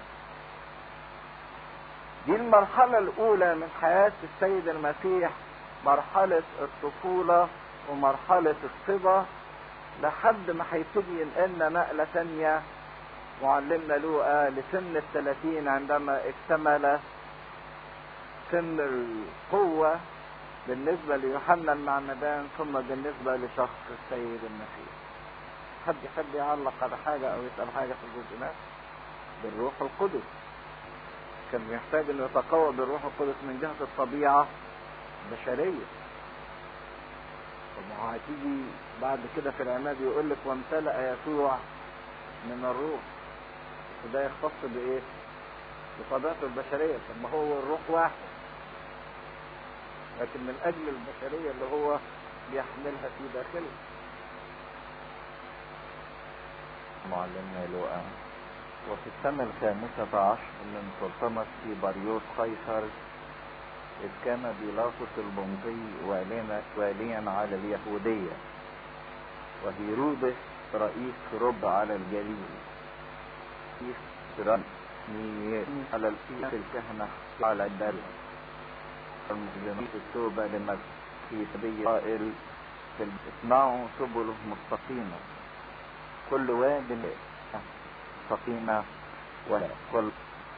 دي المرحلة الأولى من حياة السيد المسيح مرحلة الطفولة ومرحلة الصبا لحد ما هيبتدي ينقلنا نقلة تانية معلمنا لوقا لسن الثلاثين عندما اكتمل سن القوة بالنسبة ليوحنا المعمدان ثم بالنسبة لشخص السيد المسيح حد يحب يعلق على حاجة أو يسأل حاجة في الجزء ده بالروح القدس كان محتاج انه يتقوى بالروح القدس من جهة الطبيعة البشرية طب ما هو هتيجي بعد كده في العماد يقول لك وامتلأ يسوع من الروح وده يختص بايه؟ بطبيعته البشرية طب ما هو الروح واحد لكن من اجل البشرية اللي هو بيحملها في داخله معلمنا لوقا وفي السنة الخامسة عشر من سلطنة في بريوس قيصر إذ كان بيلاطس البنطي واليا على اليهودية وهيرودس رئيس رب على الجليل رئيس على الفيس الكهنة على الدل المسلمين التوبة لما في سبيل قائل اصنعوا سبله مستقيمة كل واد مستقيمة ولا كل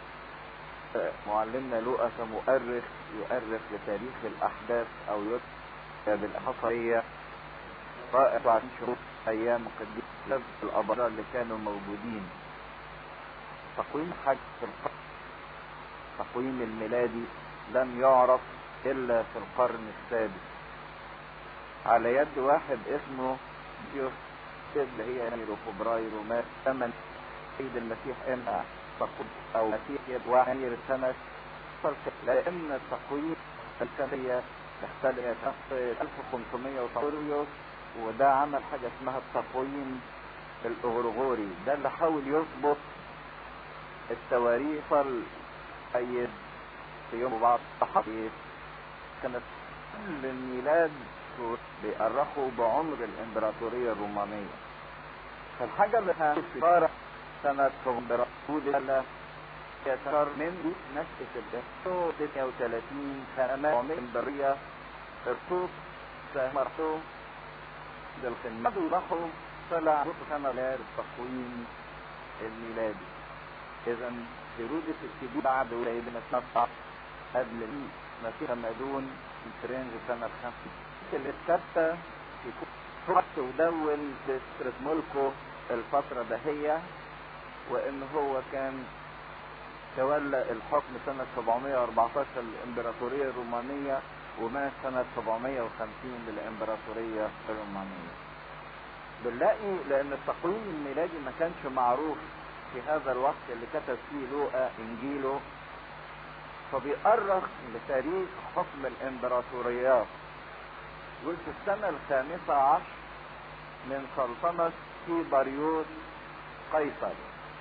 معلمنا لوقا كمؤرخ يؤرخ لتاريخ الأحداث أو يكتب بالحصرية رائع بعد شهور أيام قديس الأبرار اللي كانوا موجودين تقويم حج في القرن تقويم الميلادي لم يعرف إلا في القرن السادس على يد واحد اسمه ديوس اللي هي يناير وفبراير ومارس ثمن سيد المسيح امتى تقول او مسيح يناير سنة لان التقويم السنية تختلف 1500 وطوريوس وده عمل حاجة اسمها التقويم الاغرغوري ده اللي حاول يظبط التواريخ الأيد في يوم بعض الصحابي كانت كل الميلاد بيأرخوا بعمر الامبراطورية الرومانية فالحاجة اللي صار سنة امبراطورية يتكرر من نشأة الدستور 39 سنة امبراطورية ارتوط مرتو بالخدمة راحوا طلع سنة غير التقويم الميلادي اذا هيرودس الكبير بعد سيدنا سنة قبل المسيح مدون في رينج سنة 50 الثابتة في وقت ودون بسرة ملكه الفترة دهية وان هو كان تولى الحكم سنة 714 للإمبراطورية الرومانية ومات سنة 750 للإمبراطورية الرومانية بنلاقي لأن التقويم الميلادي ما كانش معروف في هذا الوقت اللي كتب فيه لوقا إنجيله فبيأرخ لتاريخ حكم الإمبراطوريات يقول في السنة الخامسة عشر من سلطنة تيبريوس قيصر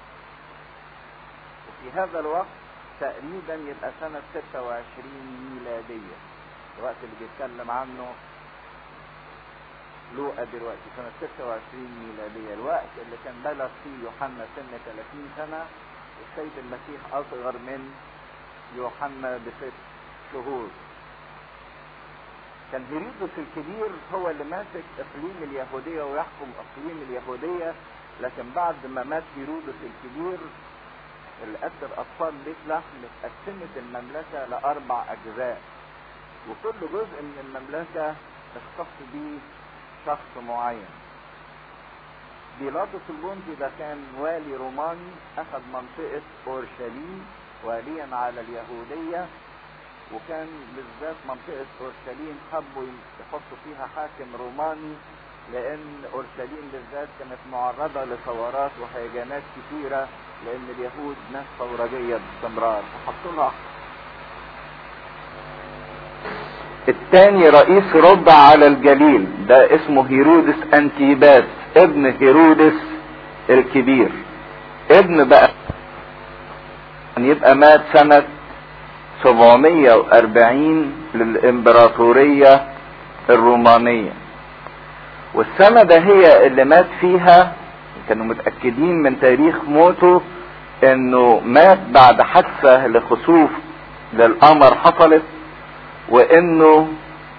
وفي هذا الوقت تقريبا يبقى سنة 26 ميلادية الوقت اللي بيتكلم عنه لوقا دلوقتي سنة 26 ميلادية الوقت اللي كان بلغ فيه يوحنا سن 30 سنة والسيد المسيح أصغر من يوحنا بست شهور كان هيرودس الكبير هو اللي ماسك اقليم اليهوديه ويحكم اقليم اليهوديه لكن بعد ما مات هيرودس الكبير اللي قتل اطفال بيت لحم اتقسمت المملكه لاربع اجزاء وكل جزء من المملكه اختص بيه شخص معين بيلاطس البنطي ده كان والي روماني اخذ منطقه اورشليم واليا على اليهوديه وكان بالذات منطقة أورشليم حبوا يحطوا فيها حاكم روماني لأن أورشليم بالذات كانت معرضة لثورات وهيجانات كثيرة لأن اليهود ناس ثورجية باستمرار فحطوا لها الثاني رئيس ربع على الجليل ده اسمه هيرودس أنتيباس ابن هيرودس الكبير ابن بقى يبقى مات سنة 740 للإمبراطورية الرومانية والسنة ده هي اللي مات فيها كانوا متأكدين من تاريخ موته انه مات بعد حادثة لخسوف للقمر حصلت وانه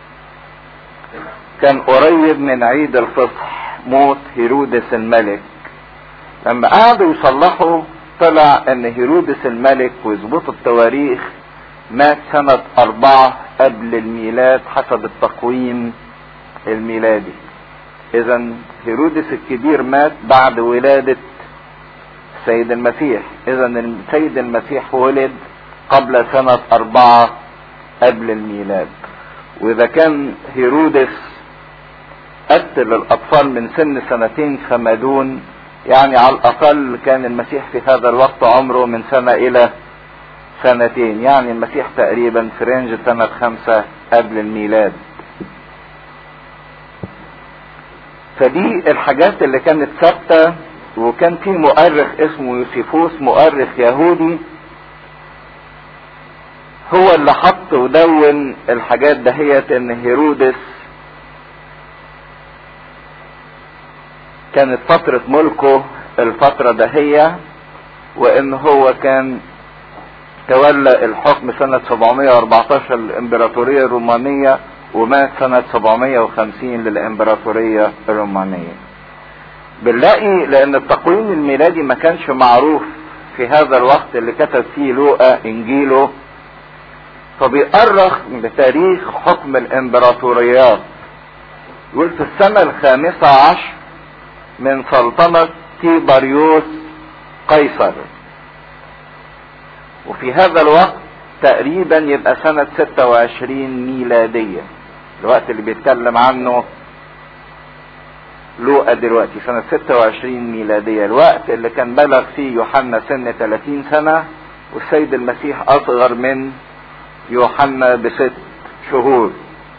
كان قريب من عيد الفصح موت هيرودس الملك لما قعدوا يصلحوا طلع ان هيرودس الملك ويظبطوا التواريخ مات سنة أربعة قبل الميلاد حسب التقويم الميلادي إذا هيرودس الكبير مات بعد ولادة السيد المسيح إذا السيد المسيح ولد قبل سنة أربعة قبل الميلاد وإذا كان هيرودس قتل الأطفال من سن سنتين فما دون يعني على الأقل كان المسيح في هذا الوقت عمره من سنة إلى سنتين يعني المسيح تقريبا في رينج سنة خمسة قبل الميلاد فدي الحاجات اللي كانت ثابتة وكان في مؤرخ اسمه يوسيفوس مؤرخ يهودي هو اللي حط ودون الحاجات دهيت ان هيرودس كانت فترة ملكه الفترة دهية وان هو كان تولى الحكم سنة 714 للإمبراطورية الرومانية ومات سنة 750 للإمبراطورية الرومانية بنلاقي لأن التقويم الميلادي ما كانش معروف في هذا الوقت اللي كتب فيه لوقا إنجيله فبيأرخ بتاريخ حكم الإمبراطوريات يقول في السنة الخامسة عشر من سلطنة تيبريوس قيصر وفي هذا الوقت تقريبا يبقى سنة 26 ميلادية الوقت اللي بيتكلم عنه لوقا دلوقتي سنة 26 ميلادية الوقت اللي كان بلغ فيه يوحنا سن 30 سنة والسيد المسيح أصغر من يوحنا بست شهور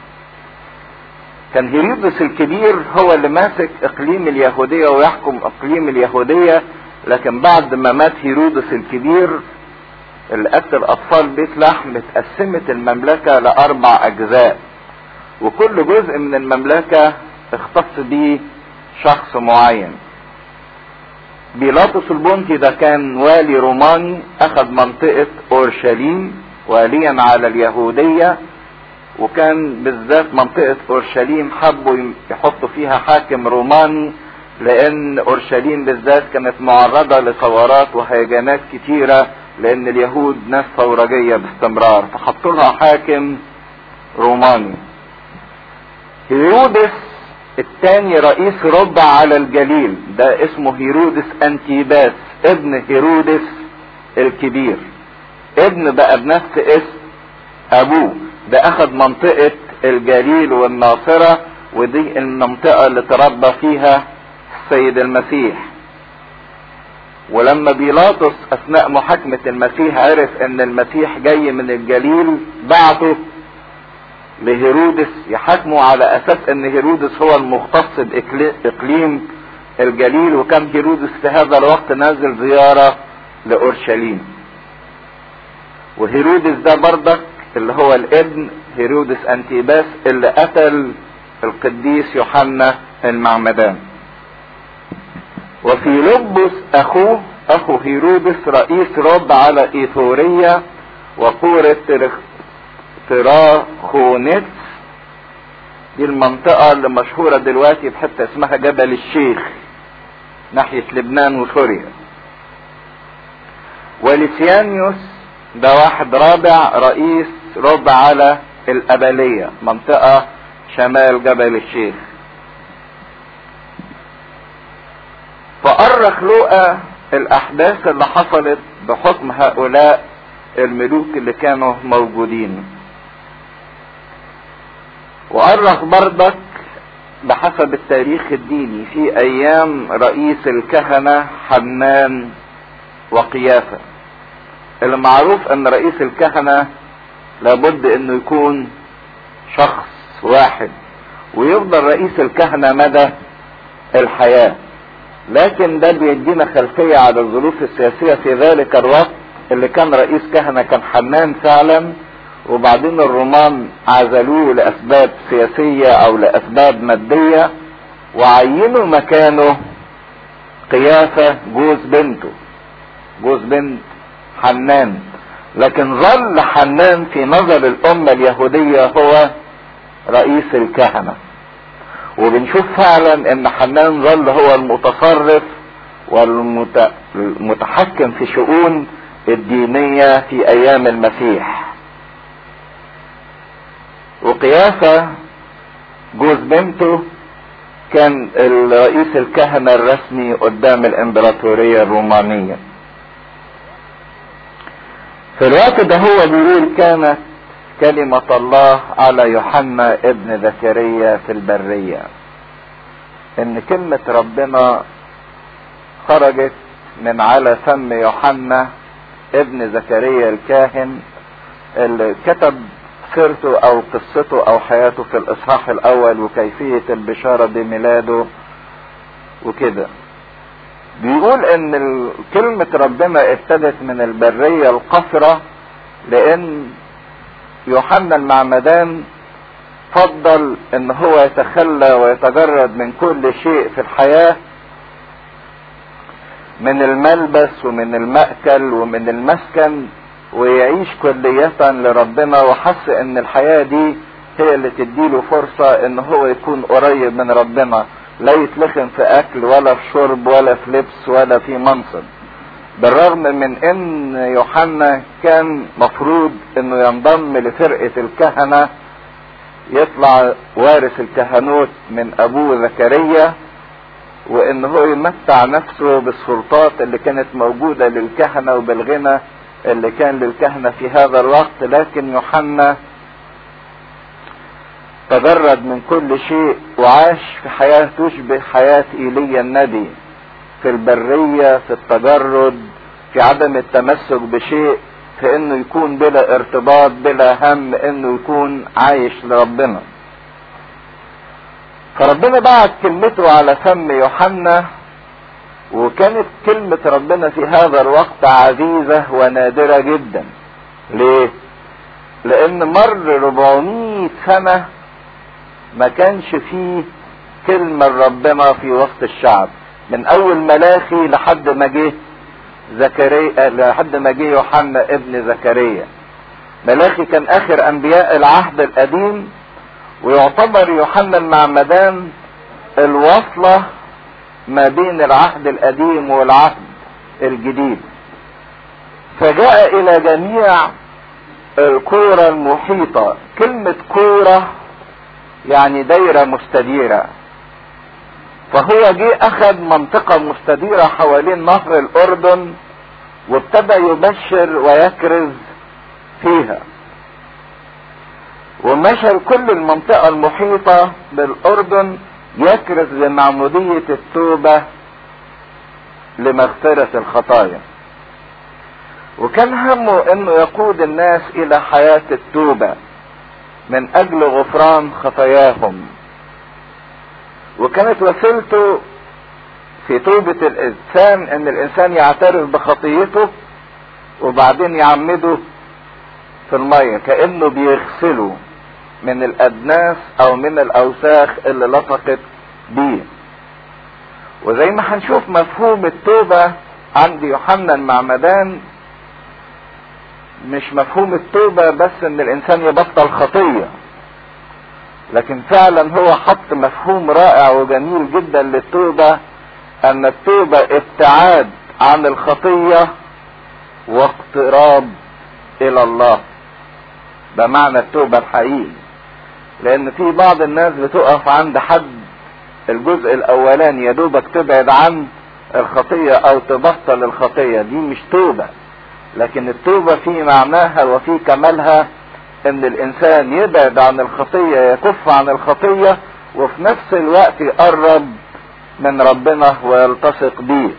كان هيرودس الكبير هو اللي ماسك اقليم اليهودية ويحكم اقليم اليهودية لكن بعد ما مات هيرودس الكبير اللي قتل اطفال بيت لحم اتقسمت المملكة لاربع اجزاء وكل جزء من المملكة اختص بيه شخص معين بيلاطس البنطي ده كان والي روماني اخذ منطقة اورشليم واليا على اليهودية وكان بالذات منطقة اورشليم حبوا يحطوا فيها حاكم روماني لان اورشليم بالذات كانت معرضة لثورات وهيجانات كتيرة لان اليهود ناس ثورجية باستمرار فحطوا لها حاكم روماني هيرودس الثاني رئيس ربع على الجليل ده اسمه هيرودس انتيباس ابن هيرودس الكبير ابن بقى بنفس اسم ابوه ده اخذ منطقة الجليل والناصرة ودي المنطقة اللي تربى فيها السيد المسيح ولما بيلاطس اثناء محاكمة المسيح عرف ان المسيح جاي من الجليل بعته لهيرودس يحاكمه على اساس ان هيرودس هو المختص باقليم الجليل وكان هيرودس في هذا الوقت نازل زيارة لاورشليم وهيرودس ده بردك اللي هو الابن هيرودس انتيباس اللي قتل القديس يوحنا المعمدان وفي لبس اخوه اخو هيرودس رئيس رب على ايثوريا وقورة تراخونيتس دي المنطقة اللي مشهورة دلوقتي بحتة اسمها جبل الشيخ ناحية لبنان وسوريا ولسيانيوس ده واحد رابع رئيس ربع على الأبلية منطقة شمال جبل الشيخ فأرخ لوقا الأحداث اللي حصلت بحكم هؤلاء الملوك اللي كانوا موجودين وأرخ بردك بحسب التاريخ الديني في أيام رئيس الكهنة حنان وقيافة المعروف أن رئيس الكهنة لابد أنه يكون شخص واحد ويفضل رئيس الكهنة مدى الحياة لكن ده بيدينا خلفية على الظروف السياسية في ذلك الوقت اللي كان رئيس كهنة كان حنان فعلا وبعدين الرومان عزلوه لأسباب سياسية أو لأسباب مادية وعينوا مكانه قيافة جوز بنته جوز بنت حنان لكن ظل حنان في نظر الأمة اليهودية هو رئيس الكهنة وبنشوف فعلا ان حنان ظل هو المتصرف والمتحكم في شؤون الدينية في ايام المسيح وقيافة جوز بنته كان الرئيس الكهنة الرسمي قدام الامبراطورية الرومانية في الوقت ده هو بيقول كانت كلمة الله على يوحنا ابن زكريا في البرية ان كلمة ربنا خرجت من على فم يوحنا ابن زكريا الكاهن اللي كتب سيرته او قصته او حياته في الاصحاح الاول وكيفية البشارة بميلاده وكده بيقول ان كلمة ربنا ابتدت من البرية القفرة لان يوحنا المعمدان فضل ان هو يتخلى ويتجرد من كل شيء في الحياة من الملبس ومن المأكل ومن المسكن ويعيش كلية لربنا وحس ان الحياة دي هي اللي تديله فرصة ان هو يكون قريب من ربنا لا يتلخم في اكل ولا في شرب ولا في لبس ولا في منصب بالرغم من ان يوحنا كان مفروض انه ينضم لفرقة الكهنة يطلع وارث الكهنوت من ابوه زكريا وان هو يمتع نفسه بالسلطات اللي كانت موجودة للكهنة وبالغنى اللي كان للكهنة في هذا الوقت لكن يوحنا تجرد من كل شيء وعاش في حياة تشبه حياة ايليا النبي في البرية في التجرد في عدم التمسك بشيء في انه يكون بلا ارتباط بلا هم انه يكون عايش لربنا فربنا بعت كلمته على فم يوحنا وكانت كلمة ربنا في هذا الوقت عزيزة ونادرة جدا ليه لان مر 400 سنة ما كانش فيه كلمة ربنا في وسط الشعب من اول ملاخي لحد ما جه زكريا لحد ما جه يوحنا ابن زكريا ملاخي كان اخر انبياء العهد القديم ويعتبر يوحنا المعمدان الوصلة ما بين العهد القديم والعهد الجديد فجاء الى جميع الكورة المحيطة كلمة كورة يعني دايرة مستديرة فهو جه اخذ منطقة مستديرة حوالين نهر الاردن وابتدى يبشر ويكرز فيها ومشى كل المنطقة المحيطة بالاردن يكرز بمعمودية التوبة لمغفرة الخطايا وكان همه انه يقود الناس الى حياة التوبة من اجل غفران خطاياهم وكانت وسيلته في توبة الانسان ان الانسان يعترف بخطيته وبعدين يعمده في المية كأنه بيغسله من الادناس او من الاوساخ اللي لصقت بيه وزي ما هنشوف مفهوم التوبة عند يوحنا المعمدان مش مفهوم التوبة بس ان الانسان يبطل خطية لكن فعلا هو حط مفهوم رائع وجميل جدا للتوبة ان التوبة ابتعاد عن الخطية واقتراب الى الله ده معنى التوبة الحقيقي لان في بعض الناس بتقف عند حد الجزء الاولاني يا دوبك تبعد عن الخطية او تبطل الخطية دي مش توبة لكن التوبة في معناها وفي كمالها ان الانسان يبعد عن الخطية يكف عن الخطية وفي نفس الوقت يقرب من ربنا ويلتصق بيه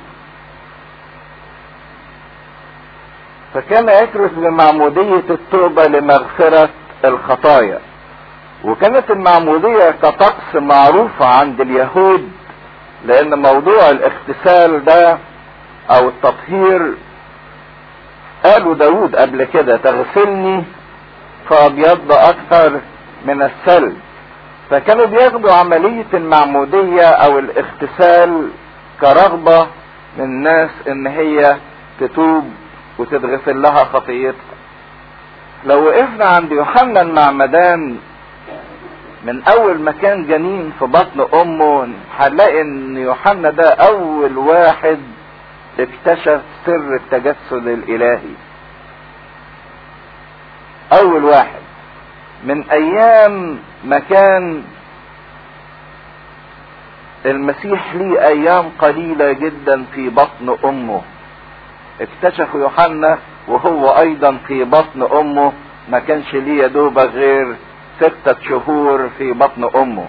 فكان يكرس بمعمودية التوبة لمغفرة الخطايا وكانت المعمودية كطقس معروفة عند اليهود لان موضوع الاغتسال ده او التطهير قالوا داود قبل كده تغسلني فابيض اكثر من الثلج فكانوا بياخدوا عملية المعمودية او الاغتسال كرغبة من الناس ان هي تتوب وتتغفل لها خطيتها لو وقفنا عند يوحنا المعمدان من اول ما كان جنين في بطن امه هنلاقي ان يوحنا ده اول واحد اكتشف سر التجسد الالهي اول واحد من ايام ما كان المسيح ليه ايام قليلة جدا في بطن امه اكتشف يوحنا وهو ايضا في بطن امه ما كانش ليه دوبة غير ستة شهور في بطن امه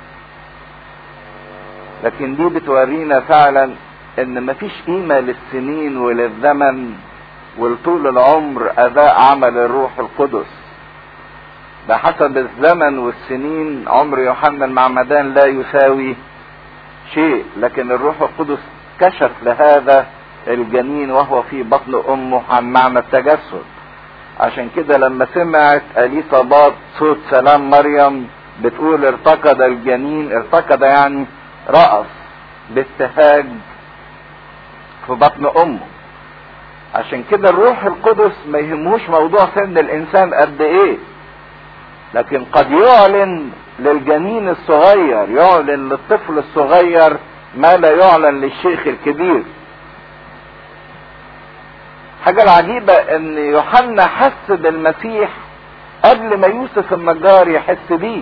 لكن دي بتورينا فعلا ان مفيش قيمة للسنين وللزمن ولطول العمر اداء عمل الروح القدس بحسب الزمن والسنين عمر يوحنا المعمدان لا يساوي شيء لكن الروح القدس كشف لهذا الجنين وهو في بطن امه عن معنى التجسد عشان كده لما سمعت اليصابات صوت سلام مريم بتقول ارتقد الجنين ارتقد يعني رأس بابتهاج في بطن امه عشان كده الروح القدس ما يهموش موضوع سن الانسان قد ايه لكن قد يعلن للجنين الصغير يعلن للطفل الصغير ما لا يعلن للشيخ الكبير حاجة العجيبة ان يوحنا حس بالمسيح قبل ما يوسف النجار يحس بيه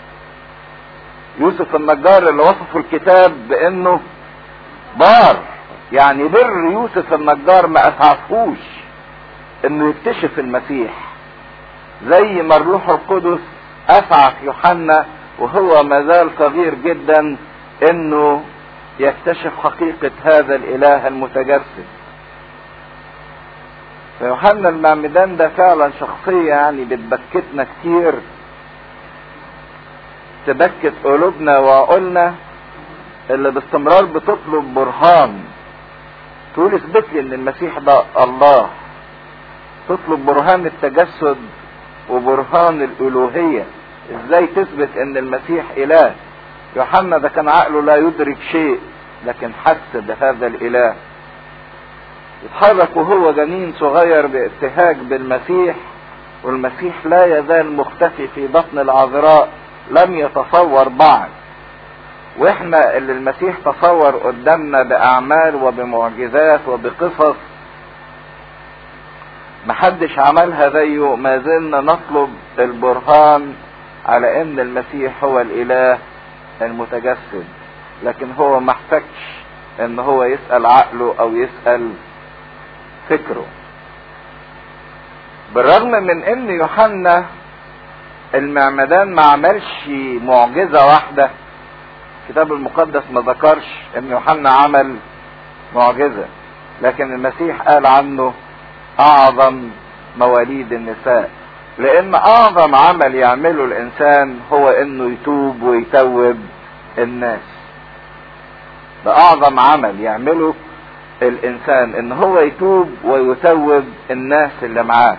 يوسف النجار اللي وصفه الكتاب بانه بار يعني بر يوسف النجار ما اسعفهوش انه يكتشف المسيح زي ما الروح القدس اسعف يوحنا وهو مازال صغير جدا انه يكتشف حقيقة هذا الاله المتجسد فيوحنا المعمدان ده فعلا شخصية يعني بتبكتنا كتير تبكت قلوبنا وعقولنا اللي باستمرار بتطلب برهان تقول اثبت لي ان المسيح ده الله تطلب برهان التجسد وبرهان الالوهية ازاي تثبت ان المسيح اله يوحنا ده كان عقله لا يدرك شيء لكن حس بهذا الاله يتحرك وهو جنين صغير بابتهاج بالمسيح والمسيح لا يزال مختفي في بطن العذراء لم يتصور بعد واحنا اللي المسيح تصور قدامنا باعمال وبمعجزات وبقصص محدش عملها زيه ما زلنا نطلب البرهان على ان المسيح هو الاله المتجسد لكن هو ما احتاجش ان هو يسأل عقله او يسأل فكره بالرغم من ان يوحنا المعمدان ما عملش معجزة واحدة الكتاب المقدس ما ذكرش ان يوحنا عمل معجزة لكن المسيح قال عنه اعظم مواليد النساء لان اعظم عمل يعمله الانسان هو انه يتوب ويتوب الناس ده اعظم عمل يعمله الانسان ان هو يتوب ويتوب الناس اللي معاه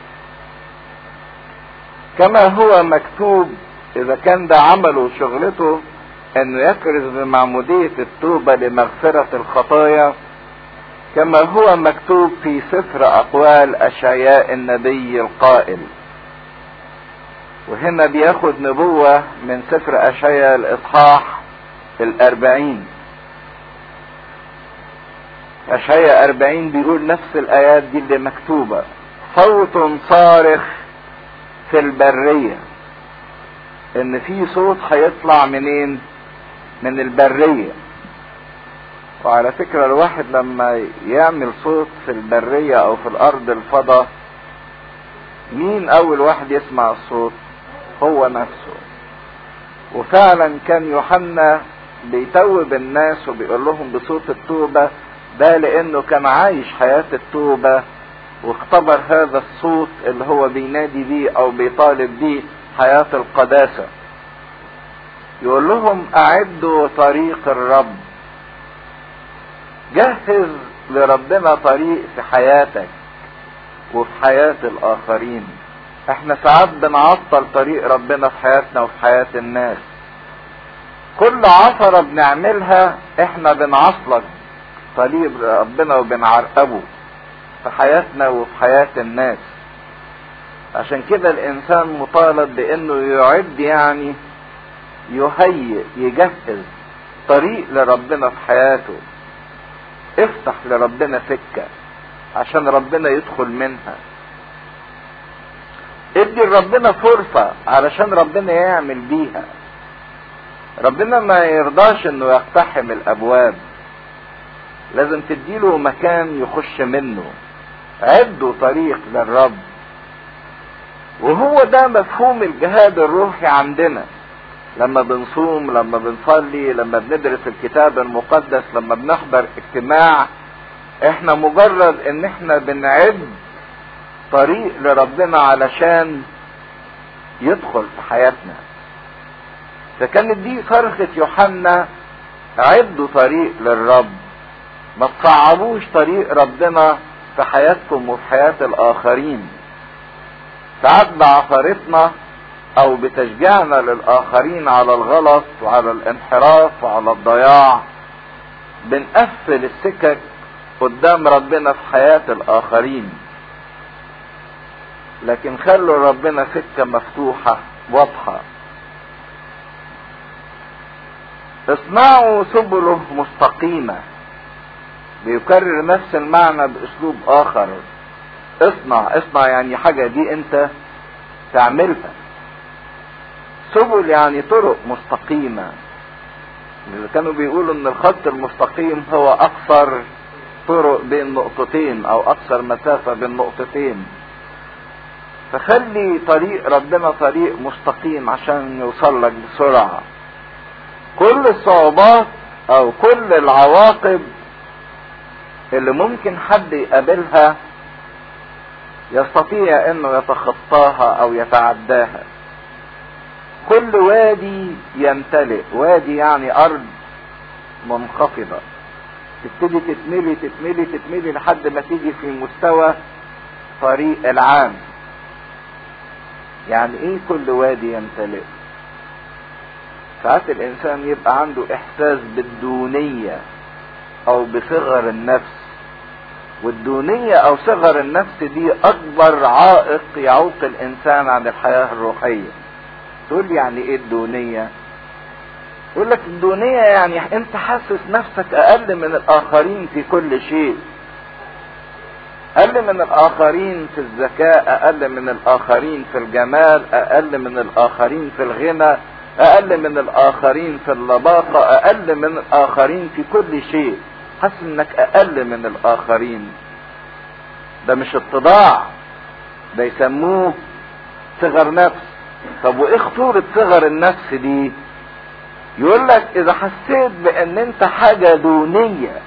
كما هو مكتوب اذا كان ده عمله وشغلته انه يكرز بمعمودية التوبة لمغفرة الخطايا كما هو مكتوب في سفر اقوال اشعياء النبي القائل وهنا بياخد نبوة من سفر اشعياء الاصحاح الاربعين اشعياء اربعين بيقول نفس الايات دي اللي مكتوبة صوت صارخ في البرية ان في صوت هيطلع منين من البرية وعلى فكرة الواحد لما يعمل صوت في البرية او في الارض الفضاء مين اول واحد يسمع الصوت هو نفسه وفعلا كان يوحنا بيتوب الناس وبيقول لهم بصوت التوبة ده لانه كان عايش حياة التوبة واختبر هذا الصوت اللي هو بينادي بيه او بيطالب بيه حياة القداسة يقول لهم اعدوا طريق الرب جهز لربنا طريق في حياتك وفي حياة الآخرين احنا ساعات بنعطل طريق ربنا في حياتنا وفي حياة الناس كل عثرة بنعملها احنا بنعصلك طريق ربنا وبنعرقبه في حياتنا وفي حياة الناس عشان كده الانسان مطالب بانه يعد يعني يهيئ يجهز طريق لربنا في حياته افتح لربنا سكة عشان ربنا يدخل منها ادي لربنا فرصة علشان ربنا يعمل بيها ربنا ما يرضاش انه يقتحم الابواب لازم تديله مكان يخش منه عدوا طريق للرب وهو ده مفهوم الجهاد الروحي عندنا لما بنصوم لما بنصلي لما بندرس الكتاب المقدس لما بنحضر اجتماع احنا مجرد ان احنا بنعد طريق لربنا علشان يدخل في حياتنا فكانت دي صرخة يوحنا عدوا طريق للرب ما تصعبوش طريق ربنا في حياتكم وفي حياة الآخرين ساعات بعثرتنا أو بتشجيعنا للآخرين على الغلط وعلى الانحراف وعلى الضياع بنقفل السكك قدام ربنا في حياة الآخرين لكن خلوا ربنا سكة مفتوحة واضحة اصنعوا سبله مستقيمة بيكرر نفس المعنى باسلوب اخر اصنع اصنع يعني حاجة دي انت تعملها سبل يعني طرق مستقيمة اللي كانوا بيقولوا ان الخط المستقيم هو اقصر طرق بين نقطتين او اقصر مسافة بين نقطتين فخلي طريق ربنا طريق مستقيم عشان يوصل لك بسرعة كل الصعوبات او كل العواقب اللي ممكن حد يقابلها يستطيع انه يتخطاها او يتعداها كل وادي يمتلئ وادي يعني ارض منخفضة تبتدي تتملي تتملي تتملي لحد ما تيجي في مستوى طريق العام يعني ايه كل وادي يمتلئ ساعات الانسان يبقى عنده احساس بالدونية او بصغر النفس والدونية او صغر النفس دي اكبر عائق يعوق الانسان عن الحياة الروحية تقول يعني ايه الدونية يقول لك الدونية يعني انت حاسس نفسك اقل من الاخرين في كل شيء اقل من الاخرين في الذكاء اقل من الاخرين في الجمال اقل من الاخرين في الغنى اقل من الاخرين في اللباقة اقل من الاخرين في كل شيء حاسس انك اقل من الاخرين ده مش اتضاع ده يسموه صغر نفس طب وايه خطورة صغر النفس دي يقول لك اذا حسيت بان انت حاجة دونية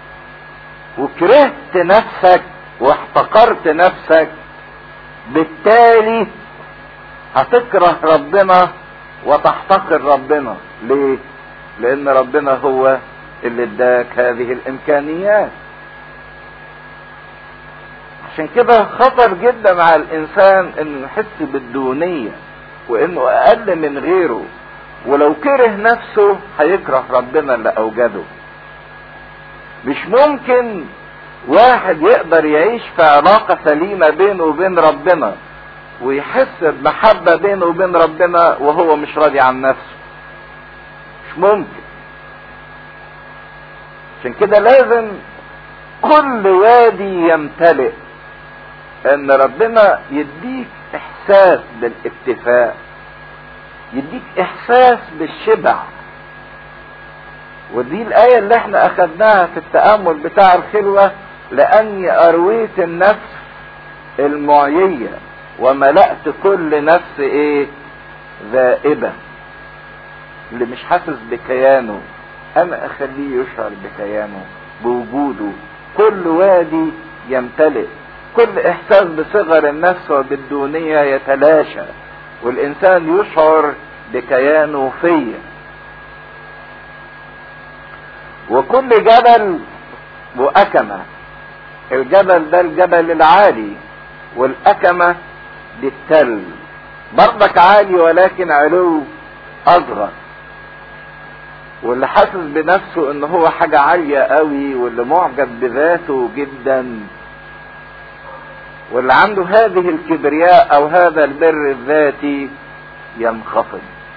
وكرهت نفسك واحتقرت نفسك بالتالي هتكره ربنا وتحتقر ربنا ليه لان ربنا هو اللي اداك هذه الامكانيات عشان كده خطر جدا على الانسان انه يحس بالدونية وانه اقل من غيره ولو كره نفسه هيكره ربنا اللي اوجده مش ممكن واحد يقدر يعيش في علاقة سليمة بينه وبين ربنا ويحس بمحبة بينه وبين ربنا وهو مش راضي عن نفسه مش ممكن عشان كده لازم كل وادي يمتلئ ان ربنا يديك احساس بالاكتفاء يديك احساس بالشبع ودي الآية اللي احنا أخدناها في التأمل بتاع الخلوة لأني أرويت النفس المعيية وملأت كل نفس ايه ذائبة اللي مش حاسس بكيانه انا اخليه يشعر بكيانه بوجوده كل وادي يمتلئ كل احساس بصغر النفس وبالدونية يتلاشى والانسان يشعر بكيانه فيا وكل جبل وأكمة الجبل ده الجبل العالي والأكمة بالتل برضك عالي ولكن علو أصغر واللي حاسس بنفسه ان هو حاجة عالية قوي واللي معجب بذاته جدا واللي عنده هذه الكبرياء او هذا البر الذاتي ينخفض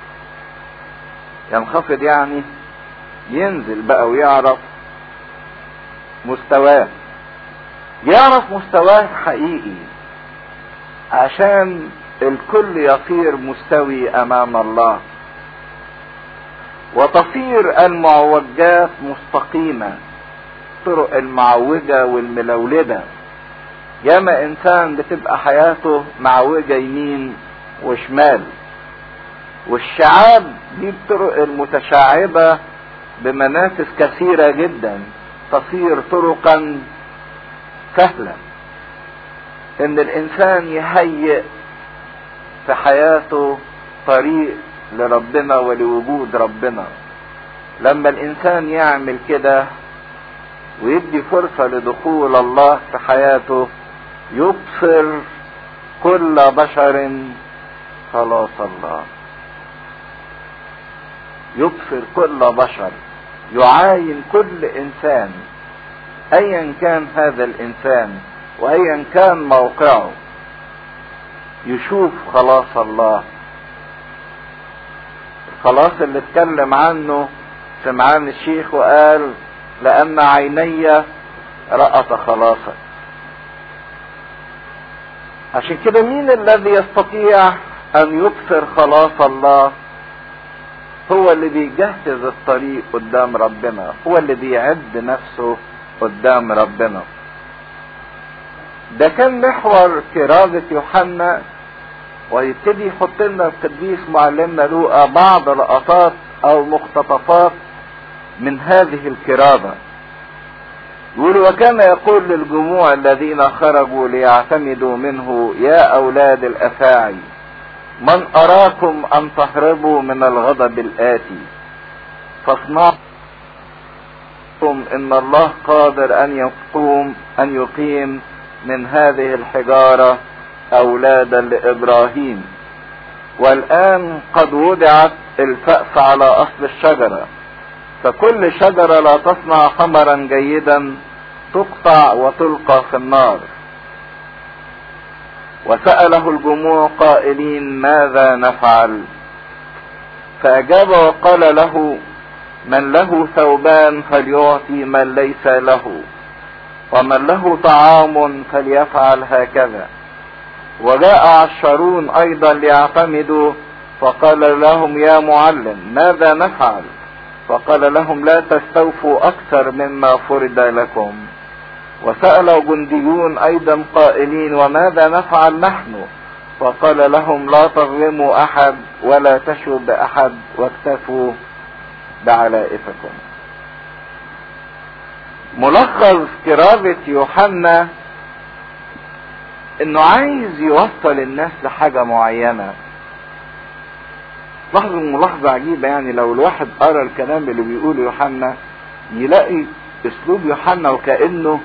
ينخفض يعني ينزل بقى ويعرف مستواه يعرف مستواه حقيقي عشان الكل يصير مستوي امام الله وتصير المعوجات مستقيمة طرق المعوجة والملولدة ياما انسان بتبقى حياته معوجة يمين وشمال والشعاب دي الطرق المتشعبة بمنافذ كثيرة جدا تصير طرقا سهلة ان الانسان يهيئ في حياته طريق لربنا ولوجود ربنا لما الانسان يعمل كده ويدي فرصة لدخول الله في حياته يبصر كل بشر خلاص الله يبصر كل بشر يعاين كل انسان ايا كان هذا الانسان وايا كان موقعه يشوف خلاص الله الخلاص اللي اتكلم عنه سمعان الشيخ وقال لأن عيني رأت خلاصك عشان كده مين الذي يستطيع أن يبصر خلاص الله هو اللي بيجهز الطريق قدام ربنا هو اللي بيعد نفسه قدام ربنا ده كان محور كرازة يوحنا ويبتدي يحط لنا القديس معلمنا لوقا بعض لقطات او مقتطفات من هذه الكرامة يقول وكان يقول للجموع الذين خرجوا ليعتمدوا منه يا اولاد الافاعي من اراكم ان تهربوا من الغضب الاتي فاصنعوا ان الله قادر ان يقوم ان يقيم من هذه الحجاره اولادا لابراهيم والان قد وضعت الفأس على اصل الشجرة فكل شجرة لا تصنع ثمرا جيدا تقطع وتلقى في النار وسأله الجموع قائلين ماذا نفعل فأجاب وقال له من له ثوبان فليعطي من ليس له ومن له طعام فليفعل هكذا وجاء عشرون ايضا ليعتمدوا فقال لهم يا معلم ماذا نفعل فقال لهم لا تستوفوا اكثر مما فرض لكم وسأل جنديون ايضا قائلين وماذا نفعل نحن فقال لهم لا تظلموا احد ولا تشوا باحد واكتفوا بعلائفكم ملخص كرازة يوحنا انه عايز يوصل الناس لحاجة معينة لاحظوا ملاحظة عجيبة يعني لو الواحد قرا الكلام اللي بيقوله يوحنا يلاقي اسلوب يوحنا وكأنه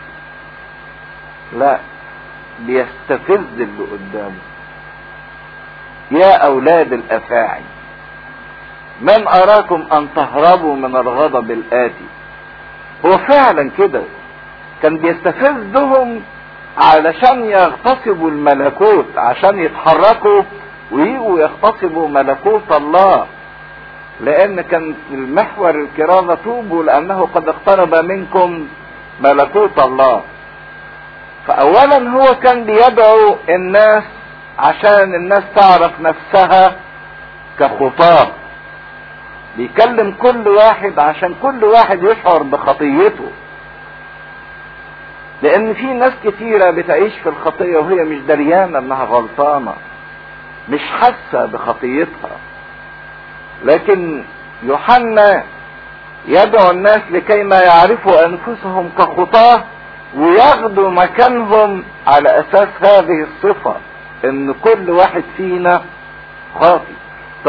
لا بيستفز اللي قدامه يا اولاد الافاعي من اراكم ان تهربوا من الغضب الاتي هو فعلا كده كان بيستفزهم علشان يغتصبوا الملكوت عشان يتحركوا ويجوا يغتصبوا ملكوت الله لان كان المحور الكرامة توبوا لانه قد اقترب منكم ملكوت الله فاولا هو كان بيدعو الناس عشان الناس تعرف نفسها كخطاه بيكلم كل واحد عشان كل واحد يشعر بخطيته لان في ناس كتيرة بتعيش في الخطية وهي مش دريانة انها غلطانة مش حاسة بخطيتها لكن يوحنا يدعو الناس لكي ما يعرفوا انفسهم كخطاة وياخدوا مكانهم على اساس هذه الصفة ان كل واحد فينا خاطي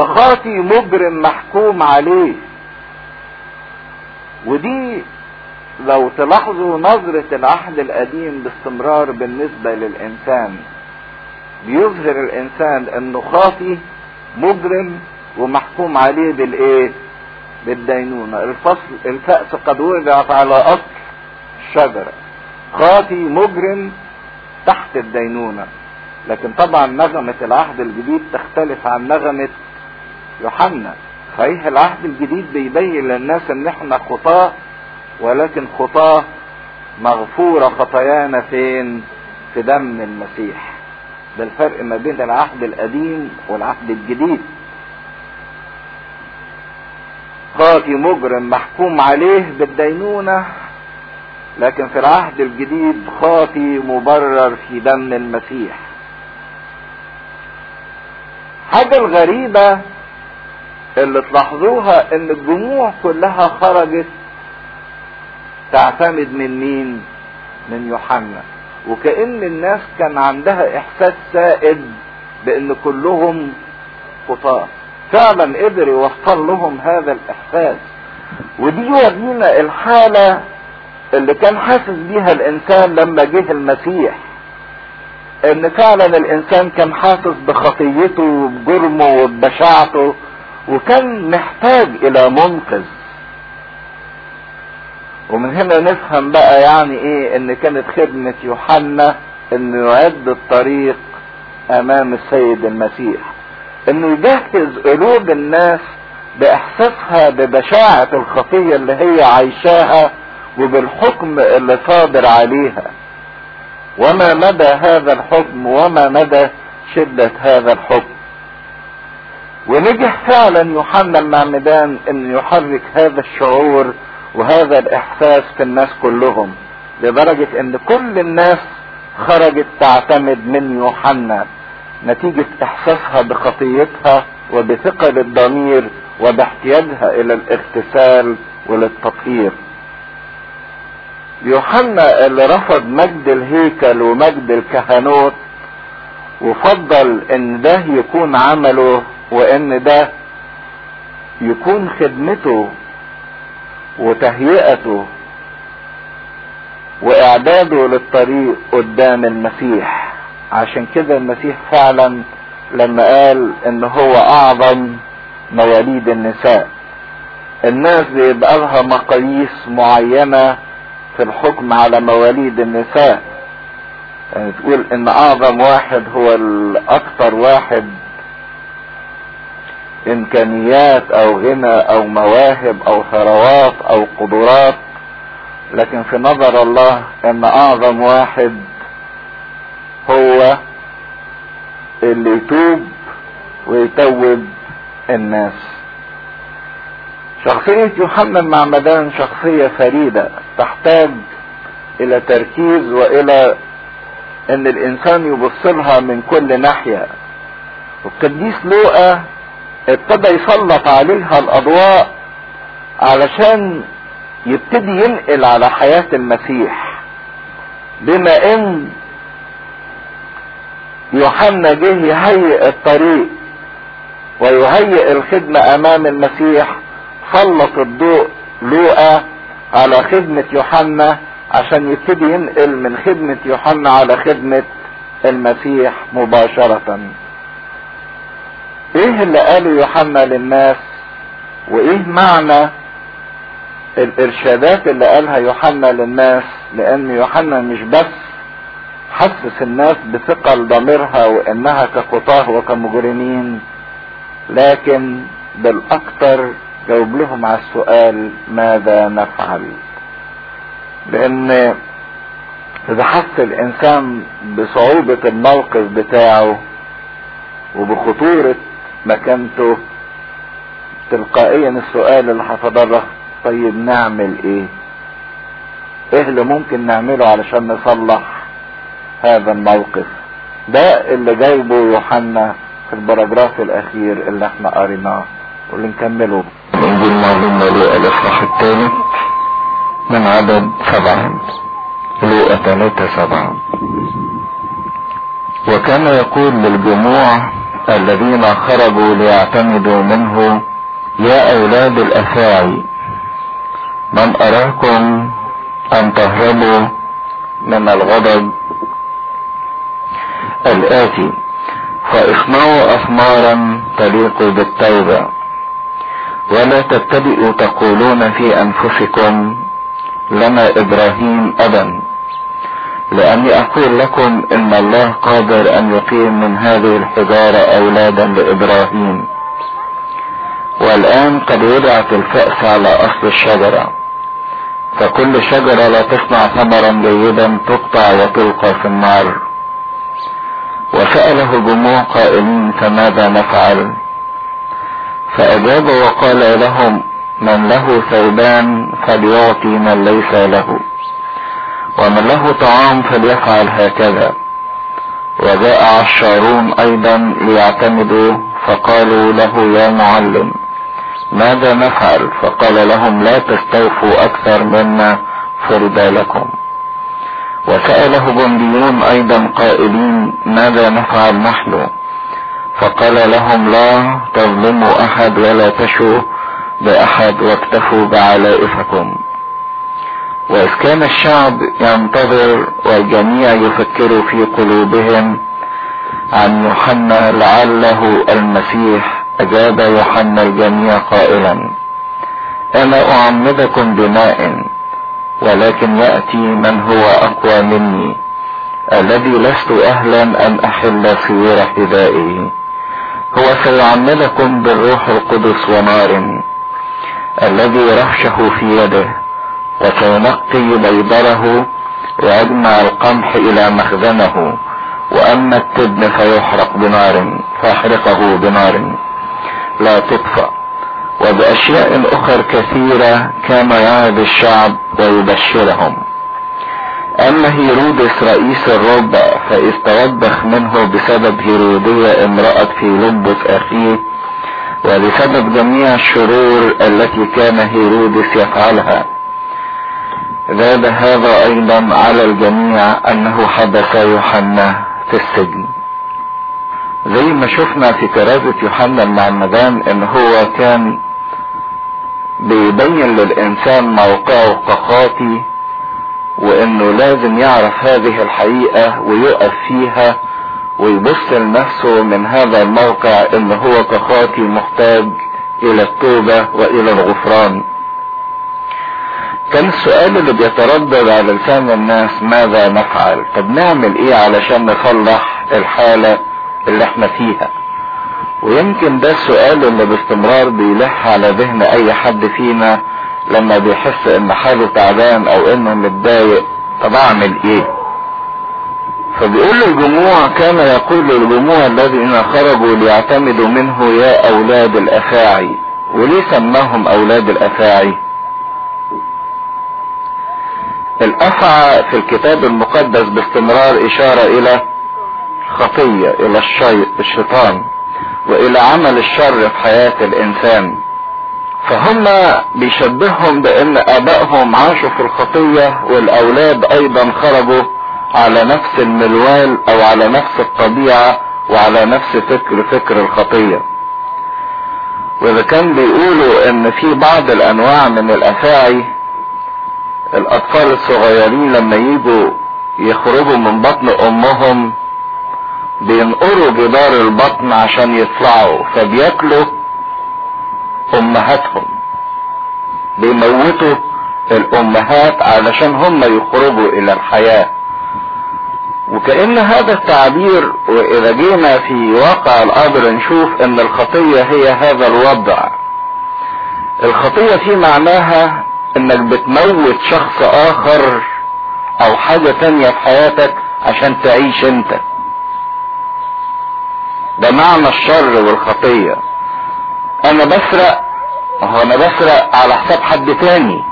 فخاطي مجرم محكوم عليه ودي لو تلاحظوا نظرة العهد القديم باستمرار بالنسبة للإنسان بيظهر الإنسان إنه خاطي مجرم ومحكوم عليه بالإيه؟ بالدينونة الفصل الفأس قد وضعت على أصل الشجرة خاطي مجرم تحت الدينونة لكن طبعا نغمة العهد الجديد تختلف عن نغمة يوحنا صحيح العهد الجديد بيبين للناس ان احنا خطاه ولكن خطاه مغفورة خطايانا فين في دم المسيح ده الفرق ما بين العهد القديم والعهد الجديد خاطي مجرم محكوم عليه بالدينونة لكن في العهد الجديد خاطي مبرر في دم المسيح حاجة الغريبة اللي تلاحظوها ان الجموع كلها خرجت تعتمد من مين من يوحنا وكأن الناس كان عندها احساس سائد بان كلهم خطاة فعلا قدر يوصل لهم هذا الاحساس ودي يورينا الحالة اللي كان حاسس بيها الانسان لما جه المسيح ان فعلا الانسان كان حاسس بخطيته وبجرمه وببشاعته وكان محتاج الى منقذ ومن هنا نفهم بقى يعني ايه ان كانت خدمة يوحنا انه يعد الطريق امام السيد المسيح انه يجهز قلوب الناس باحساسها ببشاعة الخطية اللي هي عايشاها وبالحكم اللي صادر عليها وما مدى هذا الحكم وما مدى شدة هذا الحكم ونجح فعلا يوحنا المعمدان ان يحرك هذا الشعور وهذا الاحساس في الناس كلهم لدرجة ان كل الناس خرجت تعتمد من يوحنا نتيجة احساسها بخطيتها وبثقل الضمير وباحتياجها الى الاغتسال وللتطهير يوحنا اللي رفض مجد الهيكل ومجد الكهنوت وفضل ان ده يكون عمله وان ده يكون خدمته وتهيئته واعداده للطريق قدام المسيح عشان كده المسيح فعلا لما قال ان هو اعظم مواليد النساء الناس بيبقى لها مقاييس معينة في الحكم على مواليد النساء يعني تقول ان اعظم واحد هو الاكثر واحد امكانيات او غنى او مواهب او ثروات او قدرات لكن في نظر الله ان اعظم واحد هو اللي يتوب ويتوب الناس شخصية يوحنا المعمدان شخصية فريدة تحتاج الى تركيز والى ان الانسان يبص لها من كل ناحية والقديس لوقا ابتدى يسلط عليها الاضواء علشان يبتدي ينقل على حياة المسيح بما ان يوحنا جه يهيئ الطريق ويهيئ الخدمة امام المسيح سلط الضوء لوقا على خدمة يوحنا عشان يبتدي ينقل من خدمة يوحنا على خدمة المسيح مباشرة ايه اللي قاله يوحنا للناس وايه معنى الارشادات اللي قالها يوحنا للناس لان يوحنا مش بس حسس الناس بثقل ضميرها وانها كخطاه وكمجرمين لكن بالاكثر جاوب لهم على السؤال ماذا نفعل لان اذا حس الانسان بصعوبة الموقف بتاعه وبخطورة مكانته تلقائيا السؤال اللي هتضرر طيب نعمل ايه ايه اللي ممكن نعمله علشان نصلح هذا الموقف ده اللي جايبه يوحنا في البراجراف الاخير اللي احنا قريناه واللي نكمله انجيل معلوم لوقا الاصحاح الثالث من عدد سبعة لوقا ثلاثة سبعة وكان يقول للجموع الذين خرجوا ليعتمدوا منه يا اولاد الافاعي من اراكم ان تهربوا من الغضب الاتي فاصنعوا اثمارا تليق بالتوبة ولا تبتدئوا تقولون في انفسكم لنا ابراهيم ابا لاني اقول لكم ان الله قادر ان يقيم من هذه الحجارة اولادا لابراهيم والان قد وضعت الفأس على اصل الشجرة فكل شجرة لا تصنع ثمرا جيدا تقطع وتلقى في النار وسأله جموع قائلين فماذا نفعل فأجاب وقال لهم من له ثوبان فليعطي من ليس له ومن له طعام فليفعل هكذا وجاء عشارون ايضا ليعتمدوا فقالوا له يا معلم ماذا نفعل فقال لهم لا تستوفوا اكثر مما فرض لكم وسأله جنديون ايضا قائلين ماذا نفعل نحن فقال لهم لا تظلموا احد ولا تشوا باحد واكتفوا بعلائفكم واذ كان الشعب ينتظر والجميع يفكر في قلوبهم عن يوحنا لعله المسيح اجاب يوحنا الجميع قائلا انا اعمدكم بماء ولكن ياتي من هو اقوى مني الذي لست اهلا ان احل سيور حذائه هو سيعمدكم بالروح القدس ونار الذي رهشه في يده وسينقي بيضره ويجمع القمح الى مخزنه واما التبن فيحرق بنار فيحرقه بنار لا تطفأ وباشياء اخر كثيرة كان يعد الشعب ويبشرهم اما هيرودس رئيس الربع فاذ توبخ منه بسبب هيرودية امرأة في لبس اخيه ولسبب جميع الشرور التي كان هيرودس يفعلها زاد هذا ايضا على الجميع انه حبس يوحنا في السجن زي ما شفنا في كرازة يوحنا المعمدان ان هو كان بيبين للانسان موقعه كخاطي وانه لازم يعرف هذه الحقيقة ويقف فيها ويبص لنفسه من هذا الموقع ان هو كخاطي محتاج الى التوبة والى الغفران كان السؤال اللي بيتردد على لسان الناس ماذا نفعل طب نعمل ايه علشان نصلح الحالة اللي احنا فيها ويمكن ده السؤال اللي باستمرار بيلح على ذهن اي حد فينا لما بيحس ان حاله تعبان او انه متضايق طب اعمل ايه فبيقول للجموع كان يقول للجموع الذين خرجوا ليعتمدوا منه يا اولاد الافاعي وليه سماهم اولاد الافاعي الافعى في الكتاب المقدس باستمرار اشارة الى خطية الى الشي... الشيطان والى عمل الشر في حياة الانسان فهم بيشبههم بان ابائهم عاشوا في الخطية والاولاد ايضا خرجوا على نفس الملوال او على نفس الطبيعة وعلى نفس فكر فكر الخطية واذا كان بيقولوا ان في بعض الانواع من الافاعي الاطفال الصغيرين لما يجوا يخرجوا من بطن امهم بينقروا جدار البطن عشان يطلعوا فبياكلوا امهاتهم بيموتوا الامهات علشان هم يخرجوا الى الحياة وكأن هذا التعبير واذا جينا في واقع الامر نشوف ان الخطية هي هذا الوضع الخطية في معناها انك بتموت شخص اخر او حاجة تانية في حياتك عشان تعيش انت ده معنى الشر والخطية انا بسرق هو انا بسرق على حساب حد تاني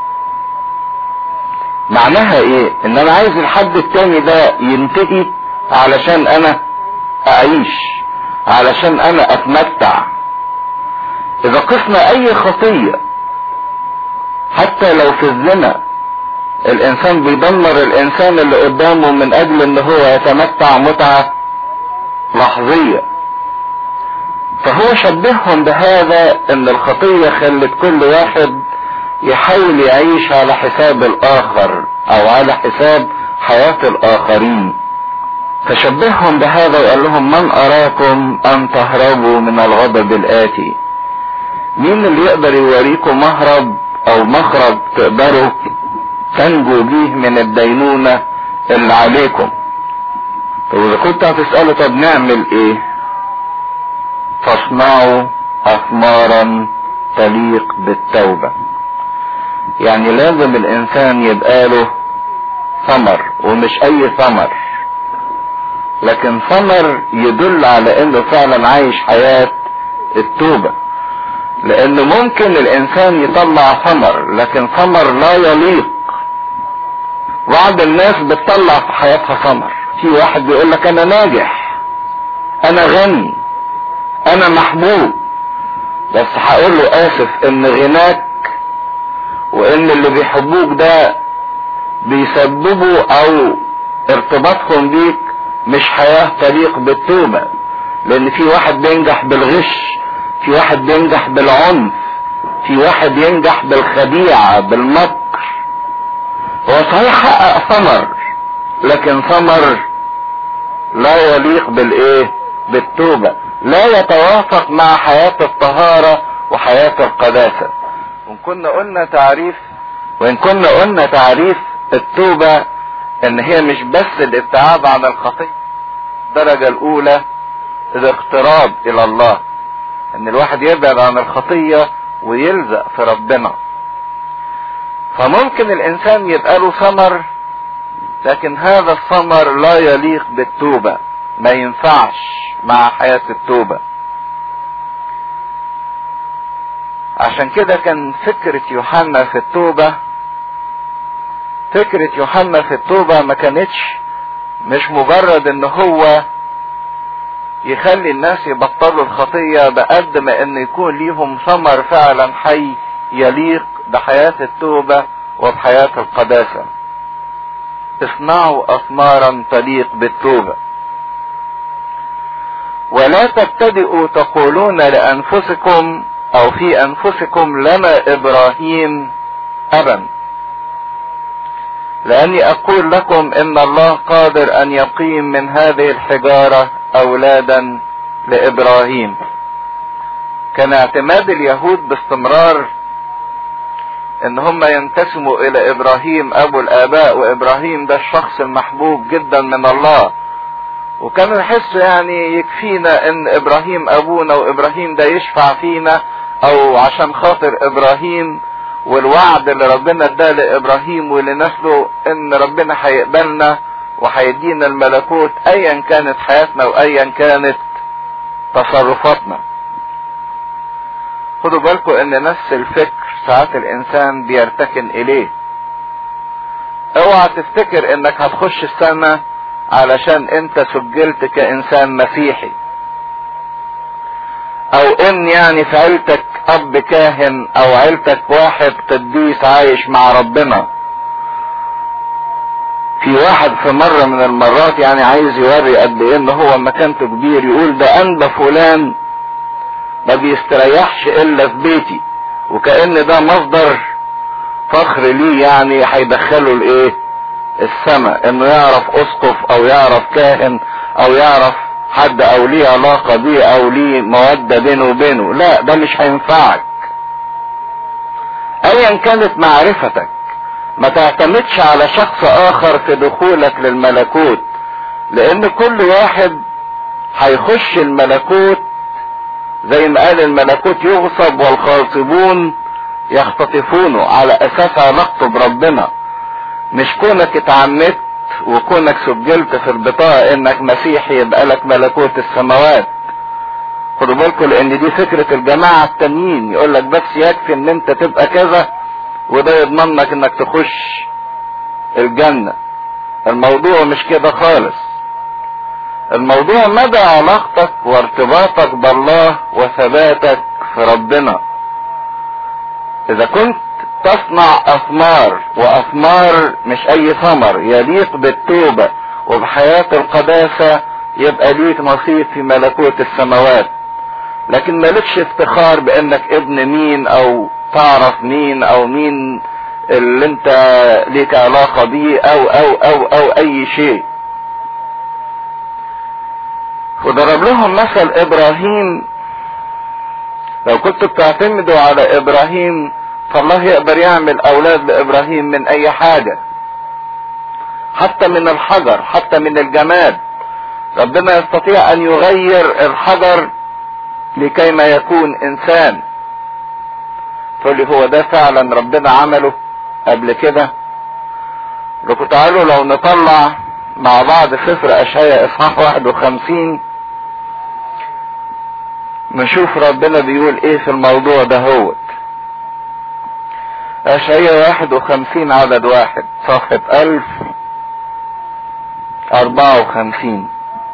معناها ايه ان انا عايز الحد التاني ده ينتهي علشان انا اعيش علشان انا اتمتع اذا قسنا اي خطية حتى لو في الزنا الانسان بيدمر الانسان اللي قدامه من اجل ان هو يتمتع متعة لحظية فهو شبههم بهذا ان الخطية خلت كل واحد يحاول يعيش على حساب الاخر او على حساب حياة الاخرين فشبههم بهذا وقال لهم من اراكم ان تهربوا من الغضب الاتي مين اللي يقدر يوريكم مهرب او مخرج تقدروا تنجوا بيه من الدينونة اللي عليكم طب اذا كنت هتسألوا طب نعمل ايه فاصنعوا اثمارا تليق بالتوبة يعني لازم الانسان يبقى له ثمر ومش اي ثمر لكن ثمر يدل على انه فعلا عايش حياة التوبة لان ممكن الانسان يطلع ثمر لكن ثمر لا يليق بعض الناس بتطلع في حياتها ثمر في واحد بيقول لك انا ناجح انا غني انا محبوب بس هقول له اسف ان غناك وان اللي بيحبوك ده بيسببوا او ارتباطهم بيك مش حياة تليق بالتوبة لان في واحد بينجح بالغش في واحد بينجح بالعنف في واحد ينجح بالخديعة بالمكر هو صحيح حقق ثمر لكن ثمر لا يليق بالايه بالتوبة لا يتوافق مع حياة الطهارة وحياة القداسة وان كنا قلنا تعريف وان كنا قلنا تعريف التوبة ان هي مش بس الابتعاد عن الخطية الدرجة الاولى الاقتراب الى الله ان الواحد يبعد عن الخطية ويلزق في ربنا فممكن الانسان يبقى له ثمر لكن هذا الثمر لا يليق بالتوبة ما ينفعش مع حياة التوبة عشان كده كان فكرة يوحنا في التوبة فكرة يوحنا في التوبة ما كانتش مش مجرد ان هو يخلي الناس يبطلوا الخطية بقد ما ان يكون ليهم ثمر فعلا حي يليق بحياة التوبة وبحياة القداسة اصنعوا اثمارا تليق بالتوبة ولا تبتدئوا تقولون لانفسكم او في انفسكم لنا ابراهيم ابا لاني اقول لكم ان الله قادر ان يقيم من هذه الحجارة اولادا لابراهيم كان اعتماد اليهود باستمرار ان هم ينتسموا الى ابراهيم ابو الاباء وابراهيم ده الشخص المحبوب جدا من الله وكانوا يحسوا يعني يكفينا ان ابراهيم ابونا وابراهيم ده يشفع فينا او عشان خاطر ابراهيم والوعد اللي ربنا اداه لابراهيم ولنسله ان ربنا هيقبلنا وهيدينا الملكوت ايا كانت حياتنا وايا كانت تصرفاتنا خدوا بالكم ان نفس الفكر ساعات الانسان بيرتكن اليه اوعى تفتكر انك هتخش السماء علشان انت سجلت كانسان مسيحي او ان يعني في عيلتك اب كاهن او عيلتك واحد قديس عايش مع ربنا في واحد في مرة من المرات يعني عايز يوري قد ايه ان هو مكانته كبير يقول ده انبا فلان ما بيستريحش الا في بيتي وكأن ده مصدر فخر ليه يعني هيدخله الايه السماء انه يعرف اسقف او يعرف كاهن او يعرف حد او ليه علاقة بيه او ليه مودة بينه وبينه لا ده مش هينفعك ايا كانت معرفتك ما تعتمدش على شخص اخر في دخولك للملكوت لان كل واحد هيخش الملكوت زي ما قال الملكوت يغصب والخاصبون يختطفونه على اساس علاقته بربنا مش كونك اتعمدت وكونك سجلت في البطاقة انك مسيحي يبقى لك ملكوت السماوات خدوا بالكم لان دي فكرة الجماعة التانيين يقول لك بس يكفي ان انت تبقى كذا وده يضمن لك انك تخش الجنة الموضوع مش كده خالص الموضوع مدى علاقتك وارتباطك بالله وثباتك في ربنا اذا كنت تصنع اثمار واثمار مش اي ثمر يليق بالتوبة وبحياة القداسة يبقى ليك نصيب في ملكوت السماوات لكن مالكش افتخار بانك ابن مين او تعرف مين او مين اللي انت ليك علاقة بيه او او او او اي شيء وضرب لهم مثل ابراهيم لو كنتوا بتعتمدوا على ابراهيم فالله يقدر يعمل اولاد لابراهيم من اي حاجة حتى من الحجر حتى من الجماد ربنا يستطيع ان يغير الحجر لكي ما يكون انسان تقول لي هو ده فعلا ربنا عمله قبل كده لكم تعالوا لو نطلع مع بعض سفر اشعياء اصحاح 51 نشوف ربنا بيقول ايه في الموضوع ده هوت اشعياء 51 عدد واحد صفحة 1054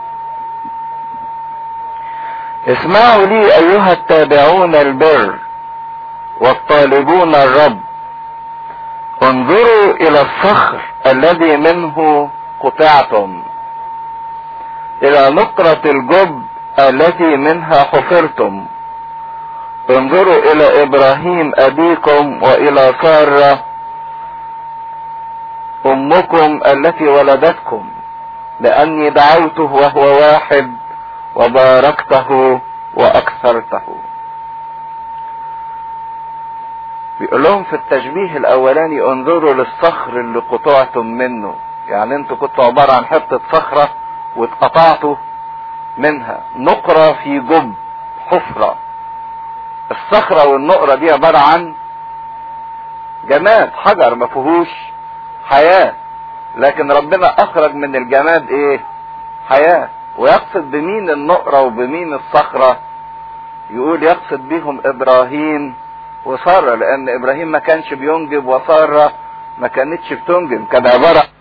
اسمعوا لي ايها التابعون البر والطالبون الرب انظروا الى الصخر الذي منه قطعتم الى نقرة الجب التي منها حفرتم انظروا الى ابراهيم ابيكم والى سارة امكم التي ولدتكم لاني دعوته وهو واحد وباركته واكثرته بيقول لهم في التشبيه الاولاني انظروا للصخر اللي قطعتم منه يعني انتوا كنتوا عبارة عن حتة صخرة واتقطعتوا منها نقرة في جب حفرة الصخرة والنقرة دي عبارة عن جماد حجر ما فيهوش حياة لكن ربنا اخرج من الجماد ايه حياة ويقصد بمين النقرة وبمين الصخرة يقول يقصد بيهم ابراهيم وسارة لان ابراهيم ما كانش بينجب وسارة ما كانتش بتنجب كان عبارة